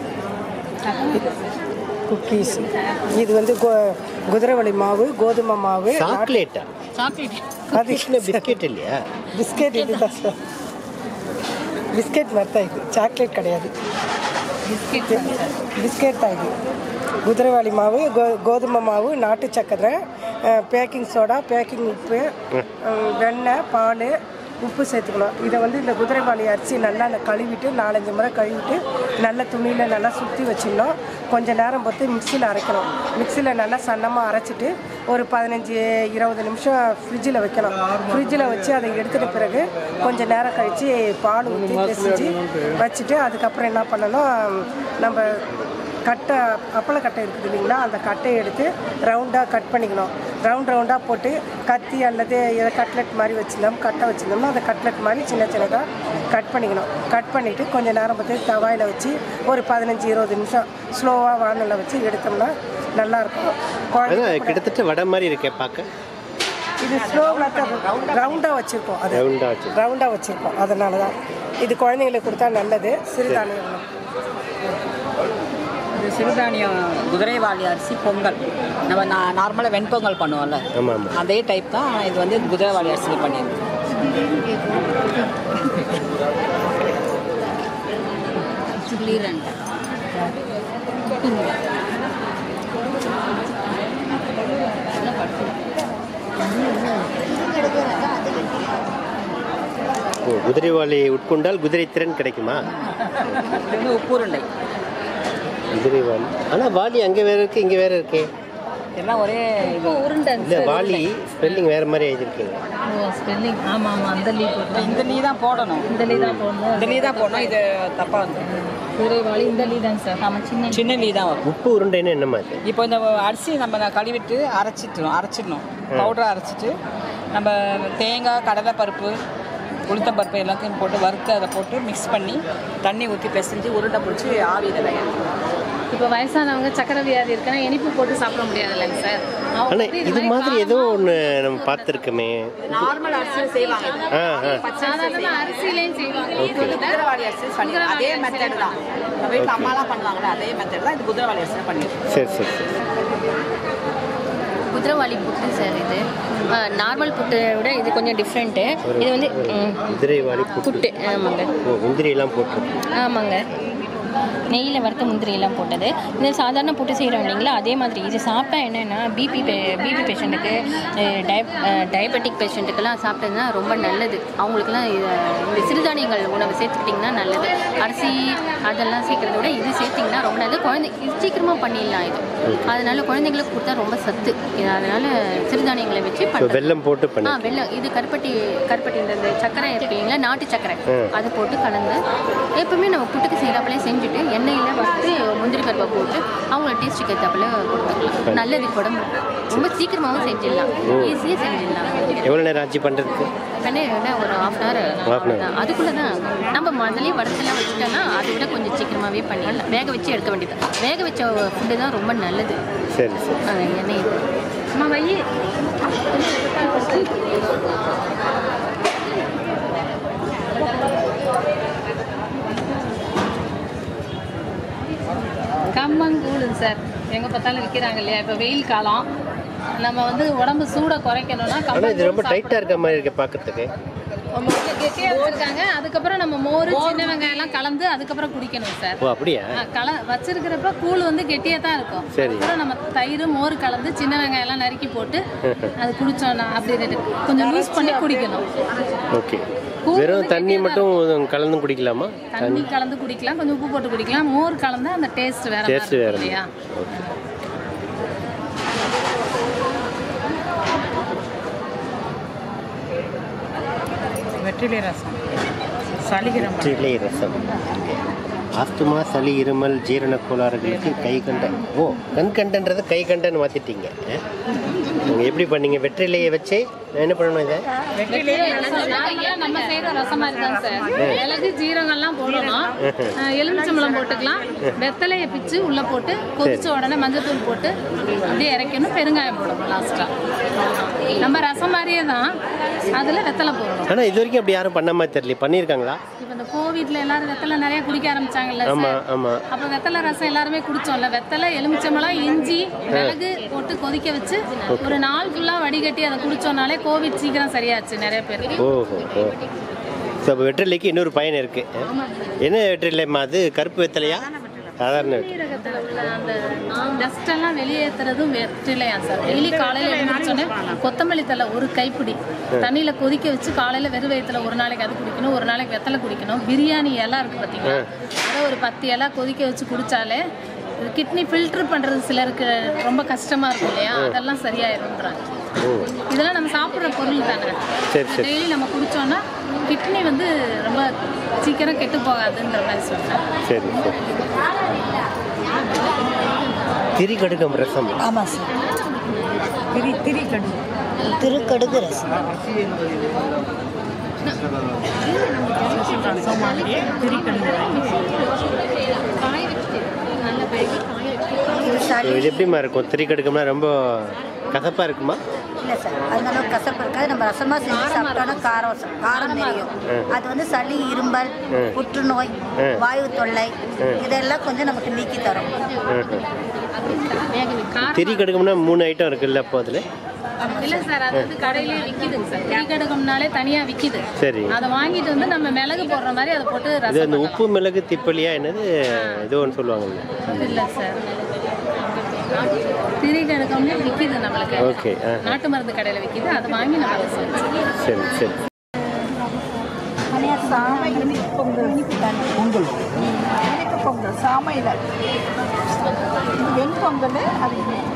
cookies இது வந்து கோ- குதிரைவாளி மாவு கோதுமை மாவு சாக்லேட்டா சாக்லேட் அது பிஸ்கெட் இல்லையா பிஸ்கெட் இதுதான் சார் பிஸ்கெட் மாதிரி தான் இது சாக்லேட் கிடையாது பிஸ்கெட் பிஸ்கெட் தான் இது குதிரைவாளி மாவு கோ கோதுமை மாவு நாட்டு சக்கரை பேக்கிங் சோடா பேக்கிங் உப்பு அஹ், வெண்ணெய் பால் உப்பு சேர்த்துக்கணும் இதை வந்து இந்த குதிரைவாளி அரிசி நல்லா ந- கழுவிட்டு நாலஞ்சு முறை கழுவிட்டு நல்ல துணியில் நல்லா சுற்றி வச்சிடணும் கொஞ்சம் நேரம் பொறுத்து மிக்சியில் அரைக்கணும் மிக்சியில் நல்லா சன்னமாக அரைச்சிட்டு ஒரு பதினஞ்சு இருபது நிமிஷம் ஃப்ரிட்ஜில் வைக்கணும் ஃப்ரிட்ஜில் வச்சு அதை எடுத்துட்ட பிறகு கொஞ்சம் நேரம் கழித்து பால் ஊற்றி பிசைஞ்சு வச்சுட்டு அதுக்கப்புறம் என்ன பண்ணணும் நம்ம கட்டை அப்பள கட்டை இருக்குது இல்லைங்களா அந்த கட்டையை எடுத்து ரவுண்டாக கட் பண்ணிக்கணும் ரவுண்ட் ரவுண்டாக போட்டு கத்தி அல்லது எதை கட்லெட் மாதிரி வச்சுருந்தோம் கட்டை வச்சுருந்தோம்னா அந்த கட்லெட் மாதிரி சின்ன சின்னதாக கட் பண்ணிக்கணும் கட் பண்ணிவிட்டு கொஞ்சம் நேரம் பார்த்து தவாயில் வச்சு ஒரு பதினஞ்சு இருபது நிமிஷம் ஸ்லோவாக வானலில் வச்சு எடுத்தோம்னா நல்லாயிருக்கும் ஆனால் கிட்டத்தட்ட வடை மாதிரி இருக்கே பார்க்க இது ஸ்லோவில் ரவுண்டாக வச்சுருக்கோம் அது ரவுண்டாக வச்சு ரவுண்டாக வச்சுருக்கோம் அதனால தான் இது குழந்தைங்களுக்கு கொடுத்தா நல்லது சிறுதானியம் உணவு. இது சிறுதானியம் குதிரைவாளி அரிசி பொங்கல் நம்ம நான் நார்மலாக வெண்பொங்கல் பண்ணுவோம்ல ஆமாம் ஆமாம் அதே டைப் தான் இது வந்து குதிரைவாளி அரிசியில் பண்ணியிருக்கோம் ஓ குதிரைவாளி உட்கொண்டால் குதிரை திறன் கிடைக்குமா இது வந்து உப்புருண்டை குதிரைவாளி ஆனால் வாலி அங்கே வேற இருக்கு இங்கே வேற இருக்கே எல்லாம் ஒரே இது உருண்டை இல்லை வாலி ஸ்பெல்லிங் வேற மாதிரி எழுதிருக்கீங்க ஓ ஸ்பெல்லிங் ஆமாம் ஆமாம் அந்த லீ போட்டு இந்த லீ தான் போடணும் இந்த லீ தான் போடணும் இந்த லீ தான் போடணும் இது தப்பாக வந்து குதிரைவாளி இந்த லீ தாங்க சார் ஆமாம் சின்ன சின்ன லீ தான் வரும் உப்பு உருண்டைன்னு என்னம்மா அது இப்போ இந்த அரிசி நம்ம கழுவிட்டு அரைச்சிட்டணும் அரைச்சிடணும் பவுடர் அரைச்சிட்டு நம்ம தேங்காய் கடலைப்பருப்பு உளுத்தம்பருப்பு எல்லாத்தையும் போட்டு வறுத்து அதை போட்டு மிக்ஸ் பண்ணி தண்ணி ஊற்றி பிசைஞ்சு உருண்டை பிடிச்சி ஆவியில் வேகணும் இப்போ வயசானவங்க சக்கரை வியாதி இருக்குன்னா இனிப்பு போட்டு சாப்பிட முடியாது இல்லைங்க சார் அவங்க ஆனால் வந்து இது மாதிரி ஏதோ ஒன்று நம்ம பார்த்துருக்கோமே நார்மல் அரிசியில் செய்வாங்க ஆ ஆ சாதாரணமா அரிசியிலையும் செய்வாங்க Okay. குதிரைவாளி அரிசி பண்ணி அதே மெத்தட் தான் நம்ம வீட்டில் அம்மாலாம் பண்ணுவாங்கல்ல அதே மெத்தட் தான் இது குதிரைவாளி அரிசியில் பண்ணியிருக்கோம் சரி சரி சரி குதிரைவாளி புட்டு சார் இது நார்மல் புட்டை விட இது கொஞ்சம் டிஃப்ரெண்ட்டு இது வந்து ம், குதிரைவாளி புட்டு புட்டு ஆமாங்க ஓ முந்திரியெல்லாம் போட்டு ஆமாங்க நெய்யில் வறுத்த முந்திரி எல்லாம் போட்டது இது சாதாரண புட்டு செய்கிறோம் இல்லைங்களா அதே மாதிரி இது சாப்பிட்டா என்னென்னா பிபி பிபி பேஷண்ட்டுக்கு டயபெட்டிக் பேஷண்ட்டுக்கெல்லாம் சாப்பிட்டதுன்னா ரொம்ப நல்லது அவங்களுக்குலாம் இது இந்த சிறுதானியங்கள் உணவு சேர்த்துக்கிட்டிங்கன்னா நல்லது அரிசி அதெல்லாம் சேர்க்கறத விட இது சேர்த்திங்கன்னா ரொம்ப நல்லது குழந்தை இது சீக்கிரமாக பண்ணிடலாம் இது அதனால குழந்தைங்களுக்கு கொடுத்தா ரொம்ப சத்து இது அதனால சிறுதானியங்களை வச்சு ஸோ பண்ணுறது வெல்லம் போட்டு ஆ பண்ணி வெள்ளம் இது கருப்பட்டி கருப்பட்டி இந்த இந்த சர்க்கரை இருக்கீங்களா நாட்டு சர்க்கரை ம். அது போட்டு கலந்து எப்பவுமே நம்ம புட்டுக்கு செய்யறாப்புலே செஞ்சுட்டு எண்ணெயில் வறுத்து முந்திரி பருப்பை போட்டு அவங்கள டேஸ்ட்டுக்கு ஏற்றாப்புல கொடுத்துக்கலாம் நல்லது உடம்பு ரொம்ப சீக்கிரமாகவும் செஞ்சிடலாம் ஓ. ஈஸியாக செஞ்சிடலாம் எவ்வளோ நேரம் ஆச்சு பண்ணுறதுக்கு உடனே உடனே ஒரு half an Half an hour. Hour அதுக்குள்ளே தான் நம்ம முதலே வறுத்தெல்லாம் வச்சுட்டோம்னா அதை விட கொஞ்சம் சீக்கிரமாகவே பண்ணிடலாம் வேக வச்சு எடுக்க வேண்டியது வேக வச்ச ஃபுட்டு தான் ரொம்ப நல்லது சரி சரி ஆ, எண்ணெய் அம்மா வையி கம்மங்கூழுங்க சார் எங்கே பார்த்தாலும் விற்கிறாங்க இல்லையா இப்போ வெயில் காலம் நம்ம வந்து உடம்பு சூடை குறைக்கணும்னா ஆனால் இது ரொம்ப கம்மங்கூழ் டைட்டாக இருக்க மாதிரி இருக்கு பார்க்கறதுக்கு கெட்டியாக வச்சுருக்காங்க அதுக்கப்புறம் நம்ம மோர் சின்ன வெங்காயம் எல்லாம் கலந்து அதுக்கப்புறம் குடிக்கணும் சார் ஓ அப்படியா ஆ, கல வச்சிருக்கிறப்ப கூழ் வந்து கெட்டியாக தான் இருக்கும் சரி. அதுக்கப்புறம் நம்ம தயிர் மோர் கலந்து சின்ன வெங்காயம் எல்லாம் நறுக்கி போட்டு அது குடிச்சோம்னா அப்படி ரெண்டு- கொஞ்சம் யூஸ் பண்ணி குடிக்கணும் ஓகே கூழ் வெறும் வந்து தண்ணி மட்டும் கலந்து குடிக்கலாமா தண்ணி கலந்து குடிக்கலாம் கொஞ்சம் உப்பு போட்டு குடிக்கலாம் மோர் கலந்தா அந்த டேஸ்ட் வேற டேஸ்ட் மாதிரி வேற இருக்கும் இல்லையா வெற்றிலை ரசம் சளிகிரம் வெற்றிலை ரசம் ஆஸ்துமா சளி இருமல் ஜீரண கோளாறுகளுக்கு கை கண்ட ஓ கண் கண்டன்றதை கை கண்டன்னு மாற்றிட்டீங்க நீங்கள் எப்படி பண்ணீங்க வெற்றிலையை வச்சு நான் என்ன பண்ணணும் இதை வெற்றிலை ரசம் நார்மலா நம்ம செய்யற ரசம் மாதிரி தான் சார் மிளகு ஜீரகம்லாம் போடணும் அஹ் எலுமிச்சம்பழம் போட்டுக்கலாம் வெத்தலையை பிச்சு உள்ள போட்டு கொதிச்ச உடனே மஞ்சத்தூள் போட்டு அப்படியே இறக்கணும் பெருங்காயம் போடணும் லாஸ்டா நம்ம ரசம் மாதிரியே தான் அதுல வெத்தலை போடணும் ஆனால் இது வரைக்கும் அப்படி யாரும் பண்ண மாதிரி தெரியல பண்ணியிருக்காங்களா இப்போ இந்த கோவிட்ல எல்லாரும் வெத்தலை நிறைய குடிக்க ஆரம்பிச்சாங்கல்ல ஆமாம் சார் ஆமாம் அப்போ வெத்தலை ரசம் எல்லாருமே குடிச்சோம்ல வெத்தலை எலுமிச்சம்பழம் இஞ்சி மிளகு போட்டு கொதிக்க வச்சு ஒரு நாள் ஃபுல்லாக வடிகட்டி அதை குடிச்சோம்னாலே கோவிட் சீக்கிரம் சரியாச்சு நிறைய பேர் ஓஹோ ஓ ஸோ அப்போ வெற்றிலைக்கு இன்னொரு பயன் இருக்கு என்ன வெற்றிலைம்மா அது கருப்பு வெத்தலையா சாதாரண வெற்றிலை சீரகத்துல உள்ள அந்த டஸ்ட் எல்லாம் வெளியேற்றுறதும் வெற்றிலையா சார் டெய்லி காலையில எழுந்திரிச்சோன்னே கொத்தமல்லி தலை ஒரு கைப்பிடி தண்ணியில கொதிக்க வச்சு காலையில வெறும் வயிற்றுல ஒரு நாளைக்கு அது குடிக்கணும் ஒரு நாளைக்கு வெத்தலை குடிக்கணும் பிரியாணி இலை இருக்கு பார்த்தீங்களா அதை ஒரு பத்து இலை கொதிக்க வச்சு குடிச்சாலே கிட்னி ஃபில்டர் பண்றது சிலருக்கு ரொம்ப கஷ்டமா இருக்கும் இல்லையா அதெல்லாம் சரியாயிரும்ன்றாங்க ஓ இதெல்லாம் நம்ம சாப்பிட்ற பொருள் தானே சரி சரி டெய்லி நம்ம குடிச்சோம்னா கிட்னி வந்து ரொம்ப சீக்கிரம் கெட்டு போகாதுன்ற மாதிரி சொல்றேன் சரி சரி திரிகடுகம் ரசம் ஆமாம் சார் திரி திரிக்கடுகு திருக்கடுகு ரசம் So, இது எப்படிமா இருக்கும் திரிகடுகம்னா ரொம்ப கசப்பாக இருக்குமா இல்லை சார் அந்த அளவுக்கு கசப்பு இருக்காது நம்ம ரசமாக செஞ்சு சாப்பிட்டோன்னா காரம் ச- காரம் தெரியும் ம். அது வந்து சளி இரும்பல் ம். புற்றுநோய் ம். வாயு தொல்லை ம். இதெல்லாம் கொஞ்சம் நமக்கு நீக்கி தரும் திரிகடுகம்னா மூணு ஐட்டம் இருக்குல்ல அப்போ அதில் இல்ல சார் அது வந்து கடையிலே விக்குதுங்க சார் திரிகடுகம்னாலே தனியா விக்குது சரி அதை வாங்கிட்டு வந்து நம்ம மிளகு போடுற மாதிரி அதை போட்டு இது ரசம் அந்த உப்பு மிளகு திப்பலியா என்னது ஏதோ ஒன்று சொல்லுவாங்கல்ல இல்ல சார் திரிகடுகம்னு விக்குது நம்மளுக்கு ஓகே ஆ நாட்டு மருந்து கடையில விக்குது அதை வாங்கி நம்ம ரசம் வச்சுக்கலாம். சரி சரி சாமை இனிப்பு பொங்கல் பொங்கல் இனிப்பு பொங்கல் சாமையில் இது வெண்பொங்கல் அது இனிப்பு.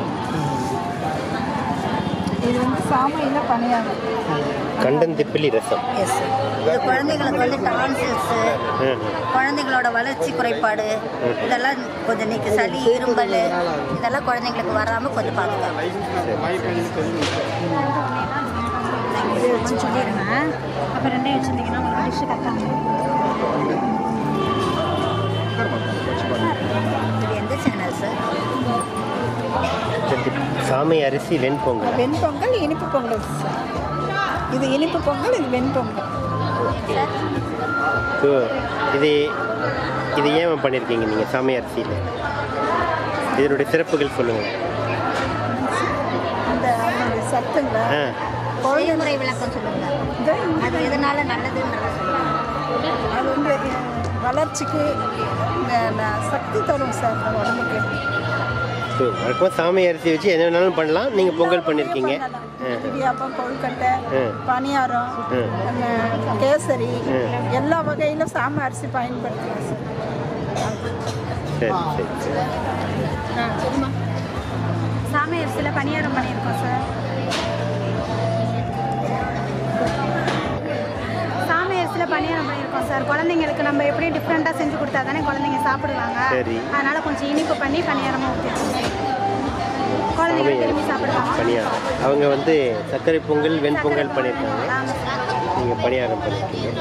இது வந்து சாமையில் பணியாரம் கண்டன் திப்பிலி ரசம் எஸ் இது குழந்தைங்களுக்கு வந்து டான்சில்ஸு ம், ம். குழந்தைங்களோட வளர்ச்சி குறைபாடு ம். இதெல்லாம் கொஞ்சம் நீக்கி சளி இரும்பல் இதெல்லாம் குழந்தைங்களுக்கு வராமல் கொஞ்சம் பாதுகாப்பு சொல்லிடுங்க அப்போ ரெண்டையும் வச்சுருந்தீங்கன்னா உங்களுக்கு டிஷ்ஷு கட்டாங்க இது எந்த சேனல் சார் சரி, சாமை அரிசி வெண்பொங்கல் வெண்பொங்கல் இனிப்பு பொங்கல் சார் இது இனிப்பு பொங்கல் இது வெண்பொங்கல் ஸோ இது இது ஏன் பண்ணியிருக்கீங்க நீங்கள் சாமை அரிசியில் இதனுடைய சிறப்புகள் சொல்லுங்கள் அந்த அதனுடைய சத்துங்களா ஆ பொழிமுறை விளக்கம் சொல்லுங்க அது எதனால நல்லதுன்றத சொல்லுங்க அது வந்து அஹ், வளர்ச்சிக்கு இந்த ந- சக்தி தரும் சார் நம்ம உடம்புக்கு ஸோ வழக்கமாக சாமை அரிசி வச்சு என்ன வேணாலும் பண்ணலாம் நீங்கள் பொங்கல் பண்ணியிருக்கீங்க ஆ இடியாப்பம் கொழுக்கட்டை ம். பணியாரம் ம். அந்த கேசரி ம். எல்லா வகையிலும் சாமை அரிசி பயன்படுத்தலாம் சார் சரி சரி சரி சாமி அரிசியில் பணியாரம் பண்ணியிருக்கோம் சார் சாமி அரிசியில் பணியாரம் பண்ணியிருக்கோம் சார் குழந்தைங்களுக்கு நம்ம எப்படி டிஃப்ரெண்ட்டாக செஞ்சு கொடுத்தா தானே குழந்தைங்க சாப்பிடுவாங்க சரி. அதனால கொஞ்சம் இனிப்பு பண்ணி பணியாரமாக ஊற்றிருக்கோம் சார் சாமை குழந்தைங்க விரும்பி அரிசி சாப்பிடுவாங்க பணியாரம் அவங்க வந்து சர்க்கரை பொங்கல் வெண்பொங்கல் பண்ணியிருக்காங்க ஆமாம் சார் நீங்கள் பணியாரம் பண்ணியிருக்கீங்க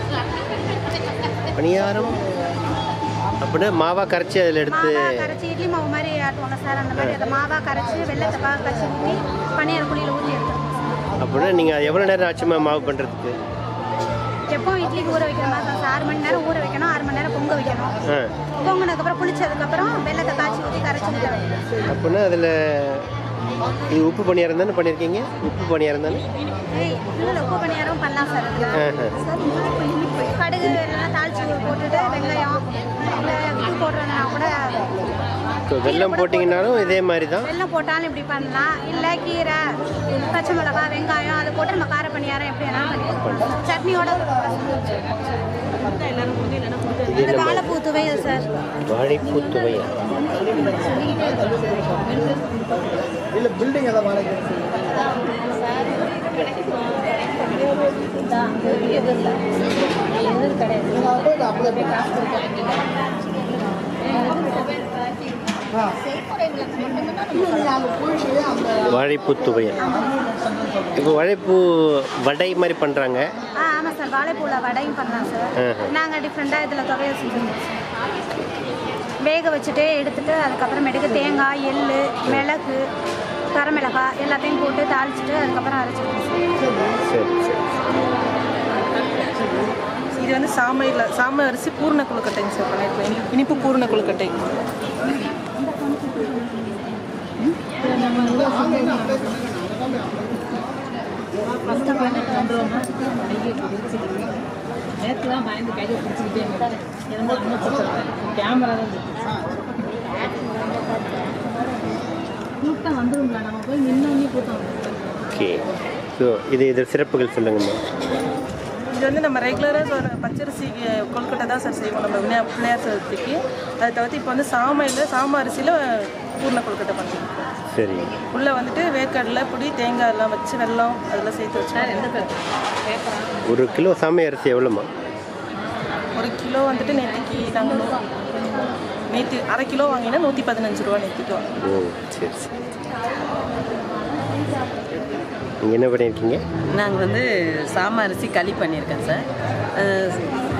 பணியாரம் அப்படின்னா மாவா கரைச்சி அதில் எடுத்து மாவா கரைச்சி இட்லி மாவு மாதிரி ஆட்டுவாங்க சார் அந்த மாதிரி அதை மாவா கரைச்சி வெள்ளத்தை பாக கரைச்சி ஊற்றி பணியாரம் குழியில் ஊற்றி எடுத்துருக்கோம் அப்படின்னா நீங்கள் அது எவ்வளோ நேரம் ஆச்சுமா மாவு பண்ணுறதுக்கு எப்போ இட்லிக்கு ஊற வைக்கிற மாதிரி தான் சார் ஆறு மணி நேரம் ஊற வைக்கணும் ஆறு மணி நேரம் பொங்க வைக்கணும் ஆ பொங்கினதுக்கப்புறம் புளிச்சதுக்கப்புறம் வெள்ளத்தை காய்ச்சி ஊற்றி கரைச்சி ஊற்ற வைக்கணும் அப்படின்னா அதில் இது உப்பு பணியாரம் தானே பண்ணியிருக்கீங்க உப்பு பணியாரம் தானே ஏய் இல்லை உப்பு பணியாரம் பண்ணலாம் சார் அதில் ஆஹா. கடுகு எல்லாம் தாளிச்சு போட்டுட்டு வெங்காயம் இல்லை இது போடுறதுனா கூட ஸோ வெல்லம் போட்டிங்கனாலும் இதே மாதிரி தான் வெல்லம் போட்டாலும் இப்படி பண்ணலாம் இல்லை கீரை பச்சை மிளகாய் வெங்காயம் அதை போட்டு நம்ம கார பணியாரம் எப்படி வேணாலும் பண்ணிக்கலாம் சட்னியோட இது இது நம்ம வாழைப்பூ துவையல் சார் வாழைப்பூ துவையல் இல்லை பில்டிங் எதாவது வாடகை வாழைப்பூ துவையல் இப்போ வாழைப்பூ வடை மாதிரி பண்ணுறாங்க ஆ ஆமாம் சார் வாழைப்பூவில் வடையும் பண்ணலாம் சார் ஆஹா. நாங்கள் டிஃப்ரெண்ட்டாக இதில் துவையல் செஞ்சுருக்கோம் சார் வேக வச்சுட்டு எடுத்துட்டு அதுக்கப்புறமேட்டுக்கு தேங்காய் எள் மிளகு கரமிளகாய் எல்லாத்தையும் போட்டு தாளிச்சிட்டு அதுக்கப்புறம் அரைச்சிருக்கோம் சார் சரி சரி இது வந்து சாமையில் சாமை அரிசி பூர்ண கொழுக்கட்டைங்க சார் பண்ணியிருக்கோம் இனி- இனிப்பு பூர்ண கொழுக்கட்டை நேற்று தான் பயந்து கையை பிடிச்சிக்கிட்டே கேமரா தான் கூட்டம் வந்துருங்களா நம்ம போய் நின்னோடனே கூட்டம் வந்துரும். ஓகே ஸோ இது இது சிறப்புகள் சொல்லுங்கம்மா இது வந்து நம்ம ரெகுலராக ஒரு பச்சரிசி கொழுக்கட்டை தான் சார் செய்வோம் நம்ம விநாயகர் பிள்ளையார் சதுர்த்திக்கு அதை தவிர்த்து இப்போ வந்து சாமையில் சாம அரிசியில் பூர்ண கொழுக்கட்டை பண்ணுறோம் சரி உள்ளே வந்துட்டு வேர்க்கடலை பொடி தேங்காய் எல்லாம் வச்சு வெல்லம் அதெல்லாம் சேர்த்து வச்சு ஒரு கிலோ சாமை அரிசி எவ்வளோம்மா ஒரு கிலோ வந்துட்டு நேற்றுக்கு நாங்கள் நேற்று அரை கிலோ வாங்கினா நூற்றி பதினஞ்சு ரூபா நேற்றுக்கு ஓ சரி சரி நீங்கள் என்ன பண்ணியிருக்கீங்க நாங்கள் வந்து சாம அரிசி களி பண்ணியிருக்கேன் சார் அஹ்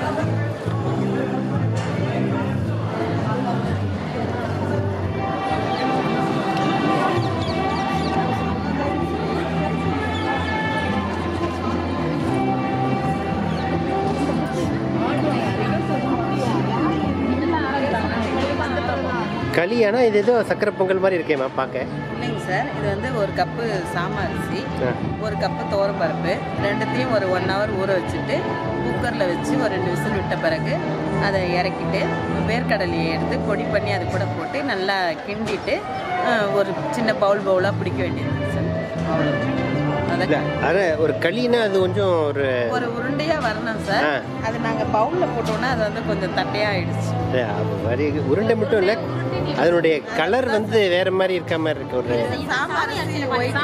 களியானா இது ஏதோ சக்கரை பொங்கல் மாதிரி இருக்கேம்மா பார்க்க இல்லைங்க சார் இது வந்து ஒரு கப்பு சாம அரிசி ஆ. ஒரு கப்பு பருப்பு ரெண்டுத்தையும் ஒரு ஒன் ஹவர் ஊற வச்சுட்டு குக்கரில் வச்சு ஒரு ரெண்டு விசில் விட்ட பிறகு அதை இறக்கிட்டு வேர்க்கடலையை எடுத்து பொடி பண்ணி அது கூட போட்டு நல்லா கிண்டிட்டு ஆ, ஒரு சின்ன பவுல் பவுலாக பிடிக்க வேண்டியது சார் அவ்வளோ அதை இல்லை அதான் ஒரு களினா அது கொஞ்சம் ஒரு ஒரு உருண்டையாக வரணும் சார் ஆ. அது நாங்கள் பவுலில் போட்டோன்னா அது வந்து கொஞ்சம் தட்டையாக ஆயிடுச்சு இல்ல, அது மாதிரி உருண்டை மட்டும் இல்லை அதனுடைய கலர் வந்து வேற மாதிரி இருக்க மாதிரி இருக்கு ஒரு சாம்பார் அரிசி ஒயிட்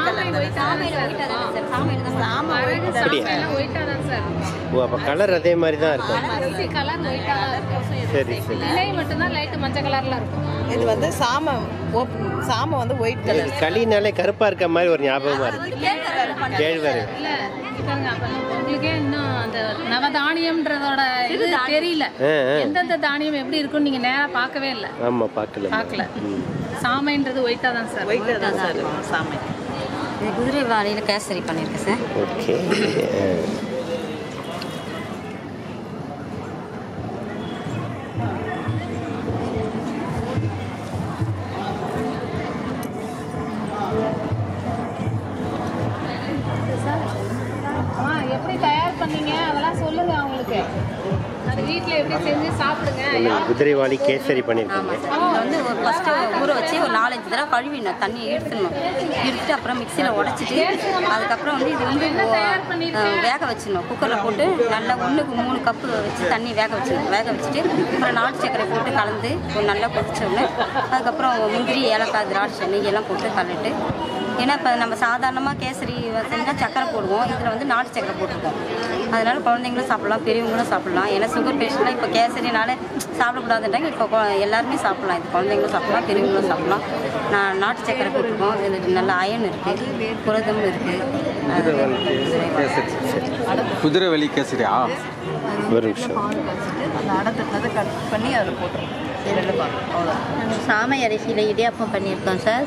அப்படியா ஓ அப்போ கலர் அதே மாதிரி தான் இருக்கும் கலர் ஒயிட்டா இருக்கும் சரி சரி இலை மட்டும்தான் லைட் மஞ்சள் கலர்ல இருக்கும் இது வந்து சாம ஓப்- சாம வந்து ஒயிட் இது கலர் களினாலே கருப்பா இருக்க மாதிரி ஒரு ஞாபகமா இருக்கு கேழ்வரகு இல்ல பாருங்க, அப்ப உங்களுக்கே இன்னும் அந்த நவதானியம்ன்றதோட இது தெரியல ஆ, ஆ. எந்தெந்த தானியம் எப்படி இருக்கும்னு நீங்க நேரா பார்க்கவே இல்ல ஆமா பார்க்கல பார்க்கல சாமைன்றது ஒயிட்டா தான் சார் ஒயிட்டாக தான் சார் இருக்கும் சாமை இது குதிரை வாழையில் கேசரி பண்ணியிருக்கேன் சார் ஓகே அம்மா, எப்படி தயார் பண்ணீங்க அதெல்லாம் சொல்லுங்க அவங்களுக்கு அது வீட்ல எப்படி செஞ்சு சாப்பிடுங்க குதிரைவாளி கேசரி பண்ணியிருக்கீங்க இதில் வந்து ஒரு ஃபஸ்ட்டு ஊற வச்சு ஒரு நாலஞ்சு தடவை கழுவிடணும் தண்ணி எடுத்துடணும் எடுத்துட்டு அப்புறம் மிக்சியில் உடச்சிட்டு அதுக்கப்புறம் வந்து இது வந்து ஓ- அஹ் வேக வச்சிடணும் குக்கரில் போட்டு நல்லா ஒன்றுக்கு மூணு கப்பு வச்சு தண்ணி வேக வச்சிடணும் வேக வச்சுட்டு அப்புறம் நாட்டு சர்க்கரை போட்டு கலந்து ஒரு நல்லா கொதிச்சோடனே அதுக்கப்புறம் முந்திரி ஏலக்காய் திராட்சை நெய் எல்லாம் போட்டு கலட்டு ஏன்னா இப்போ நம்ம சாதாரணமாக கேசரி செஞ்சால் சக்கரை போடுவோம் இதில் வந்து நாட்டு சக்கரை போட்டிருக்கோம் அதனால குழந்தைங்களும் சாப்பிடலாம் பெரியவங்களும் சாப்பிடலாம் ஏன்னா சுகர் பேஷண்ட்லாம் இப்போ கேசரினால சாப்பிடக்கூடாதுன்றாங்க இப்போ கொ- எல்லாருமே சாப்பிடலாம் இது குழந்தைங்களும் சாப்பிடலாம் பெரியவங்களும் சாப்பிடலாம் நான் நாட்டு சக்கரை போட்டிருக்கோம் இதில் நல்ல அயன் இருக்குது புரதம் இருக்குது குதிரைவலி கேசரியா ஒரு நிமிஷம் அந்த அடத்தத்தை கட் பண்ணி அதில் போட்டுருவோம் ரெண்டு பாகம் அவ்வளோ சாமை அரிசியில் இடியாப்பம் பண்ணியிருக்கோம் சார்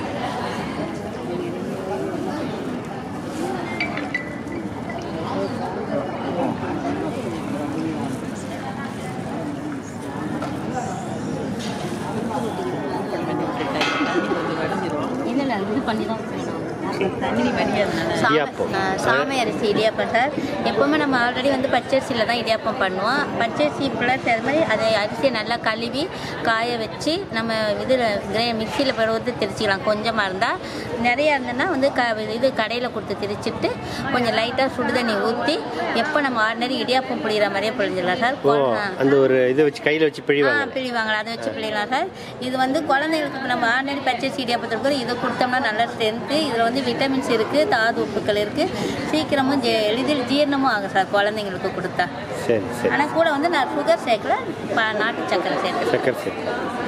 இல்லை இல்லை இது பண்ணி தான் தண்ணி வடியாதுனால இடியாப்பம். ஆ, சாமை அரிசி இடியாப்பம் சார் எப்போவுமே நம்ம ஆல்ரெடி வந்து பச்சரிசியில் தான் இடியாப்பம் பண்ணுவோம் பச்சரிசி ப்ளஸ் அது மாதிரி அதை அரிசியை நல்லா கழுவி காய வச்சு நம்ம இதில் கிரே மிக்சியில் போட்டு திரிச்சிக்கலாம் கொஞ்சமாக இருந்தால் நிறையா இருந்ததுன்னா வந்து க இது கடையில் கொடுத்து திரிச்சிட்டு கொஞ்சம் லைட்டாக சுடுதண்ணி ஊற்றி எப்போ நம்ம ஆர்டினரி இடியாப்பம் புளிகிற மாதிரியே புளிஞ்சிடலாம் சார் ஓ கொ- ஆ. அந்த ஒரு இதை வச்சு கையில வச்சு ஆ பிழிவாங்க பிழிவாங்களா அதை வச்சு பிழியலாம் சார் இது வந்து குழந்தைங்களுக்கு இப்ப நம்ம ஆர்டினரி பச்சரிசி இடியாப்பத்திற்கு இதை கொடுத்தோம்னா நல்ல ஸ்ட்ரென்த்து இதில் வந்து விட்டமின்ஸ் இருக்குது தாது உப்புக்கள் இருக்குது சீக்கிரமும் ஜெ- எளிதில் ஜீரணமும் ஆகும் சார் குழந்தைங்களுக்கு கொடுத்தா சரி சரி ஆனால் கூட வந்து நான் சுகர் சேர்க்கல ப- நாட்டு சக்கரை சேர்க்கல சக்கரை சரி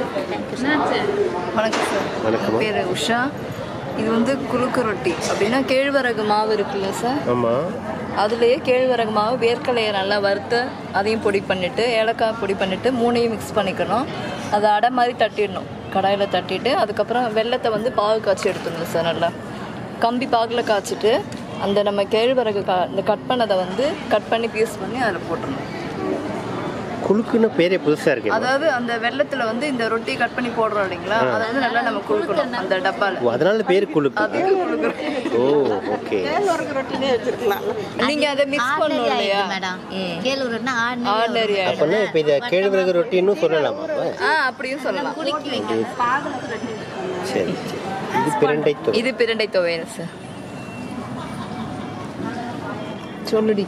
வணக்கம் சார் வணக்கம்மா. பேர் உஷா இது வந்து குறுக்கு ரொட்டி அப்படின்னா கேழ்வரகு மாவு இருக்குல்ல சார் ஆமா அதுலேயே கேழ்வரகு மாவு வேர்க்கலையை நல்லா வறுத்து அதையும் பொடி பண்ணிவிட்டு ஏலக்காய் பொடி பண்ணிவிட்டு மூணையும் மிக்ஸ் பண்ணிக்கணும் அதை அடை மாதிரி தட்டிடணும் கடாயில் தட்டிட்டு அதுக்கப்புறம் வெள்ளத்தை வந்து பாகு காய்ச்சி எடுத்துடணும் சார் நல்லா கம்பி பாகில் காய்ச்சிட்டு அந்த நம்ம கேழ்வரகு கா இந்த கட் பண்ணதை வந்து கட் பண்ணி பீஸ் பண்ணி அதில் போட்டுடணும் குழுக்குன்னு பேரே புதுசா இருக்கு அதாவது அந்த வெள்ளத்துல வந்து இந்த ரொட்டி கட் பண்ணி போடுறோம் இல்லைங்களா ஆ. அதை வந்து நல்லா நம்ம குழுக்கணும் அந்த டப்பால ஓ அதனால பேர் குழுக்கு அதுக்கு குழுக்குறோம் ஓ ஓகே ரொட்டினே வச்சிருக்கலாம் நீங்க அதை மிக்ஸ் பண்ணணும் இல்லையா மேடம் கேளுன்னா ஆர்டினரி அப்போனா இப்போ இதை கேழ்வரகு ரொட்டின்னு சொல்லலாமா அப்போ ஆ அப்படியும் சொல்லலாம் குலுக்கி வைங்க சரி சரி இது பிரண்டை தொகை இது பிரண்டை துவையல் சார் சொல்லுடி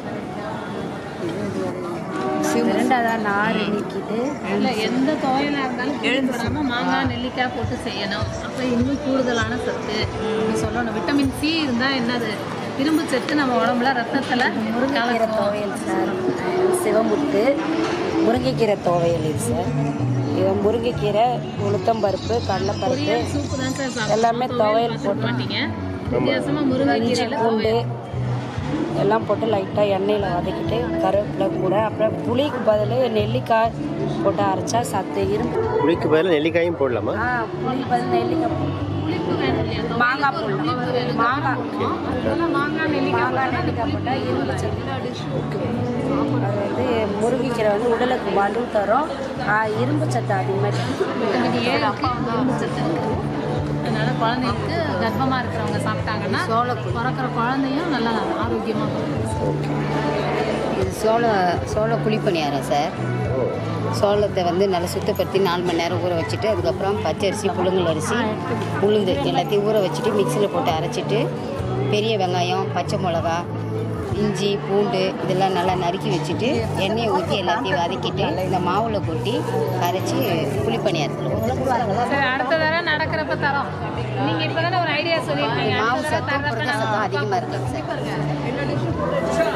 இரண்டாவது நார் நீக்கிட்டு இல்லை எந்த துவையலாக இருந்தாலும் எழுந்து விடாமல் மாங்காய் நெல்லிக்காய் போட்டு செய்யணும் அப்போ இன்னும் கூடுதலான சத்து நீ சொல்லணும் விட்டமின் சி இருந்தால் என்னது இரும்பு சத்து நம்ம உடம்புல ரத்தத்தில் முருங்கைக்கீரை துவையல் சார் சிவமுத்து முருங்கைக்கீரை துவையல் இது சார் இது முருங்கைக்கீரை உளுத்தம்பருப்பு கடலைப்பருப்பு சூப்பு தான் சார் சாப்பிடுவோம். எல்லாமே துவையல் போட போட்டு மாட்டீங்க வித்தியாசமா முருங்கைக்கீரையில இஞ்சி பூண்டு எல்லாம் போட்டு லைட்டாக எண்ணெயில் வதக்கிட்டு கருவேப்பிலை கூட அப்புறம் புளிக்கு பதில் நெல்லிக்காய் போட்டு அரைச்சா சத்து இரும்பு புளிக்கு பதிலாக நெல்லிக்காயும் போடலாமா ஆ புளி பதில் நெல்லிக்காய் போட்டு மாங்காய் போடலாம் மாங்காய் மாங்காய் நெல்லிக்காய் மாங்காய் நெல்லிக்காய் போட்டால் இரும்பு சத்து அது வந்து முருங்கைக்கீரை வந்து உடலுக்கு வலு தரும் ஆ, இரும்பு சத்து அதிகமாக விட்டமின் ஏ இருக்கு இரும்பு சத்து இருக்கு அதனால குழந்தைக்கு கர்ப்பமா இருக்கிறவங்க சாப்பிட்டாங்கன்னா பிறக்கிற குழந்தையும் நல்லா ஆரோக்கியமா இருக்கும் இது சோள சோள குழிப்பணியாரம் சார் சோளத்தை வந்து நல்லா சுத்தப்படுத்தி நாலு மணி நேரம் ஊற வச்சுட்டு அதுக்கப்புறம் பச்சரிசி புழுங்கல் அரிசி உளுந்து எல்லாத்தையும் ஊற வச்சுட்டு மிக்சியில் போட்டு அரைச்சிட்டு பெரிய வெங்காயம் பச்சை மிளகா இஞ்சி பூண்டு இதெல்லாம் நல்லா நறுக்கி வச்சுட்டு எண்ணெயை ஊற்றி எல்லாத்தையும் வதக்கிட்டு இந்த மாவில் கொட்டி அரைச்சி குழிப்பணியாரத்தில் ஊற்றுவாங்க சரி அடுத்த தடவை நடக்கிறப்ப தரோம் நீங்க இப்பதானே ஒரு ஐடியா சொல்லியிருக்கீங்க மாவு அடுத்த தடவை சத்தம் தர்றப்ப புரத சத்தம் அதிகமாக இருக்குங்க சார்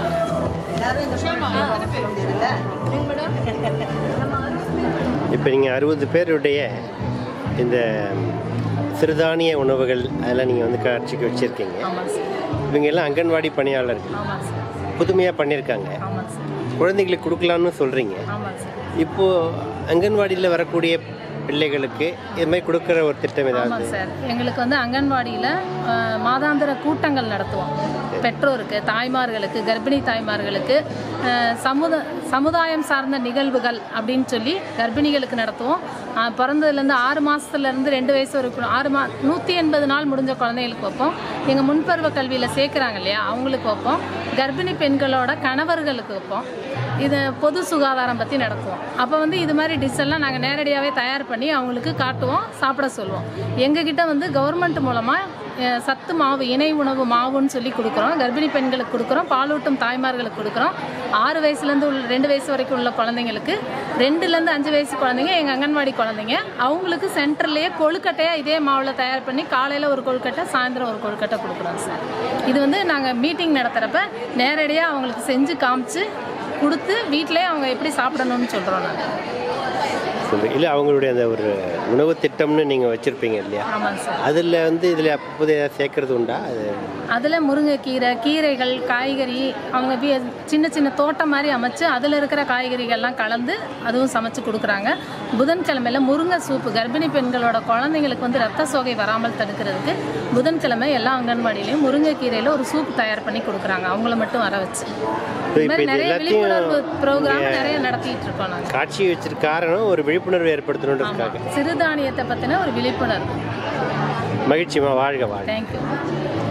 இப்போ நீங்கள் அறுபது பேருடைய இந்த சிறுதானிய உணவுகள் அதெல்லாம் நீங்கள் வந்து காட்சிக்கு வச்சுருக்கீங்க ஆமாம் சார் இவங்க எல்லாம் அங்கன்வாடி பணியாளர்கள் ஆமாம் சார் புதுமையாக பண்ணியிருக்காங்க ஆமாம் சார் குழந்தைங்களுக்கு கொடுக்கலான்னு சொல்கிறீங்க ஆமாம் சார் இப்போது அங்கன்வாடியில் வரக்கூடிய பிள்ளைகளுக்கு இது மாதிரி கொடுக்குற ஒரு திட்டம் ஆமாம் ஏதாவது சார் எங்களுக்கு வந்து அங்கன்வாடியில் அஹ், மாதாந்திர கூட்டங்கள் நடத்துவோம் பெற்றோருக்கு தாய்மார்களுக்கு கர்ப்பிணி தாய்மார்களுக்கு அஹ், சமுத சமுதாயம் சார்ந்த நிகழ்வுகள் அப்படின்னு சொல்லி கர்ப்பிணிகளுக்கு நடத்துவோம் அஹ், பிறந்ததுலேருந்து ஆறு மாதத்துலேருந்து ரெண்டு வயசு வரைக்கும் ஆறு மா நூற்றி எண்பது நாள் முடிஞ்ச குழந்தைகளுக்கு வைப்போம் எங்கள் முன்பருவ கல்வியில் சேர்க்குறாங்க இல்லையா அவங்களுக்கு வைப்போம் கர்ப்பிணி பெண்களோட கணவர்களுக்கு வைப்போம் இது பொது சுகாதாரம் பற்றி நடத்துவோம் அப்போ வந்து இது மாதிரி டிஷ் எல்லாம் நாங்கள் நேரடியாகவே தயார் பண்ணி அவங்களுக்கு காட்டுவோம் சாப்பிட சொல்லுவோம் எங்ககிட்ட வந்து கவர்மெண்ட் மூலமாக சத்து மாவு இணை உணவு மாவுன்னு சொல்லி கொடுக்குறோம் கர்ப்பிணி பெண்களுக்கு கொடுக்குறோம் பாலூட்டும் தாய்மார்களுக்கு கொடுக்குறோம் ஆறு வயசுலேருந்து உள்ள ரெண்டு வயசு வரைக்கும் உள்ள குழந்தைங்களுக்கு ரெண்டுலேருந்து அஞ்சு வயசு குழந்தைங்க எங்கள் அங்கன்வாடி குழந்தைங்க அவங்களுக்கு சென்டர்லேயே கொழுக்கட்டையாக இதே மாவில் தயார் பண்ணி காலையில் ஒரு கொழுக்கட்டை சாயந்தரம் ஒரு கொழுக்கட்டை கொடுக்குறோம் சார் இது வந்து நாங்கள் மீட்டிங் நடத்துகிறப்ப நேரடியாக அவங்களுக்கு செஞ்சு காமிச்சு கொடுத்து வீட்டிலே அவங்க எப்படி சாப்பிடணும்னு சொல்கிறோம் நாங்கள் சொல்லு இல்லை அவங்களுடைய அந்த ஒரு உணவு திட்டம்னு நீங்கள் வச்சுருப்பீங்க இல்லையா ஆமாங்க சார் அதில் வந்து இதில் அப்போது ஏதாவது சேர்க்கறது உண்டா அது அதில் முருங்கைக்கீரை கீரைகள் காய்கறி அவங்க வீ சின்ன சின்ன தோட்டம் மாதிரி அமைச்சு அதில் இருக்கிற காய்கறிகள்லாம் கலந்து அதுவும் சமைச்சு கொடுக்குறாங்க புதன்கிழமையில முருங்கை சூப்பு கர்ப்பிணி பெண்களோட குழந்தைங்களுக்கு வந்து ரத்த சோகை வராமல் தடுக்கிறதுக்கு புதன்கிழமை எல்லா அங்கன்வாடியிலையும் முருங்கைக்கீரையில் ஒரு சூப் தயார் பண்ணி கொடுக்குறாங்க அவங்கள மட்டும் வர வச்சு இது இப்போ மாதிரி இது நிறைய எல்லாத்தையும் விழிப்புணர்வு ப்ரோக்ராம் நீங்க நிறைய நடத்திட்டு இருக்கோம் நாங்கள் காட்சி வச்சிருக்க காரணம் ஒரு விழிப்புணர்வு ஏற்படுத்தணுன்றதுக்காக சிறுதானியத்தை பற்றின ஒரு விழிப்புணர்வு மகிழ்ச்சிமா வாழ்க வாழ்க தேங்க்யூ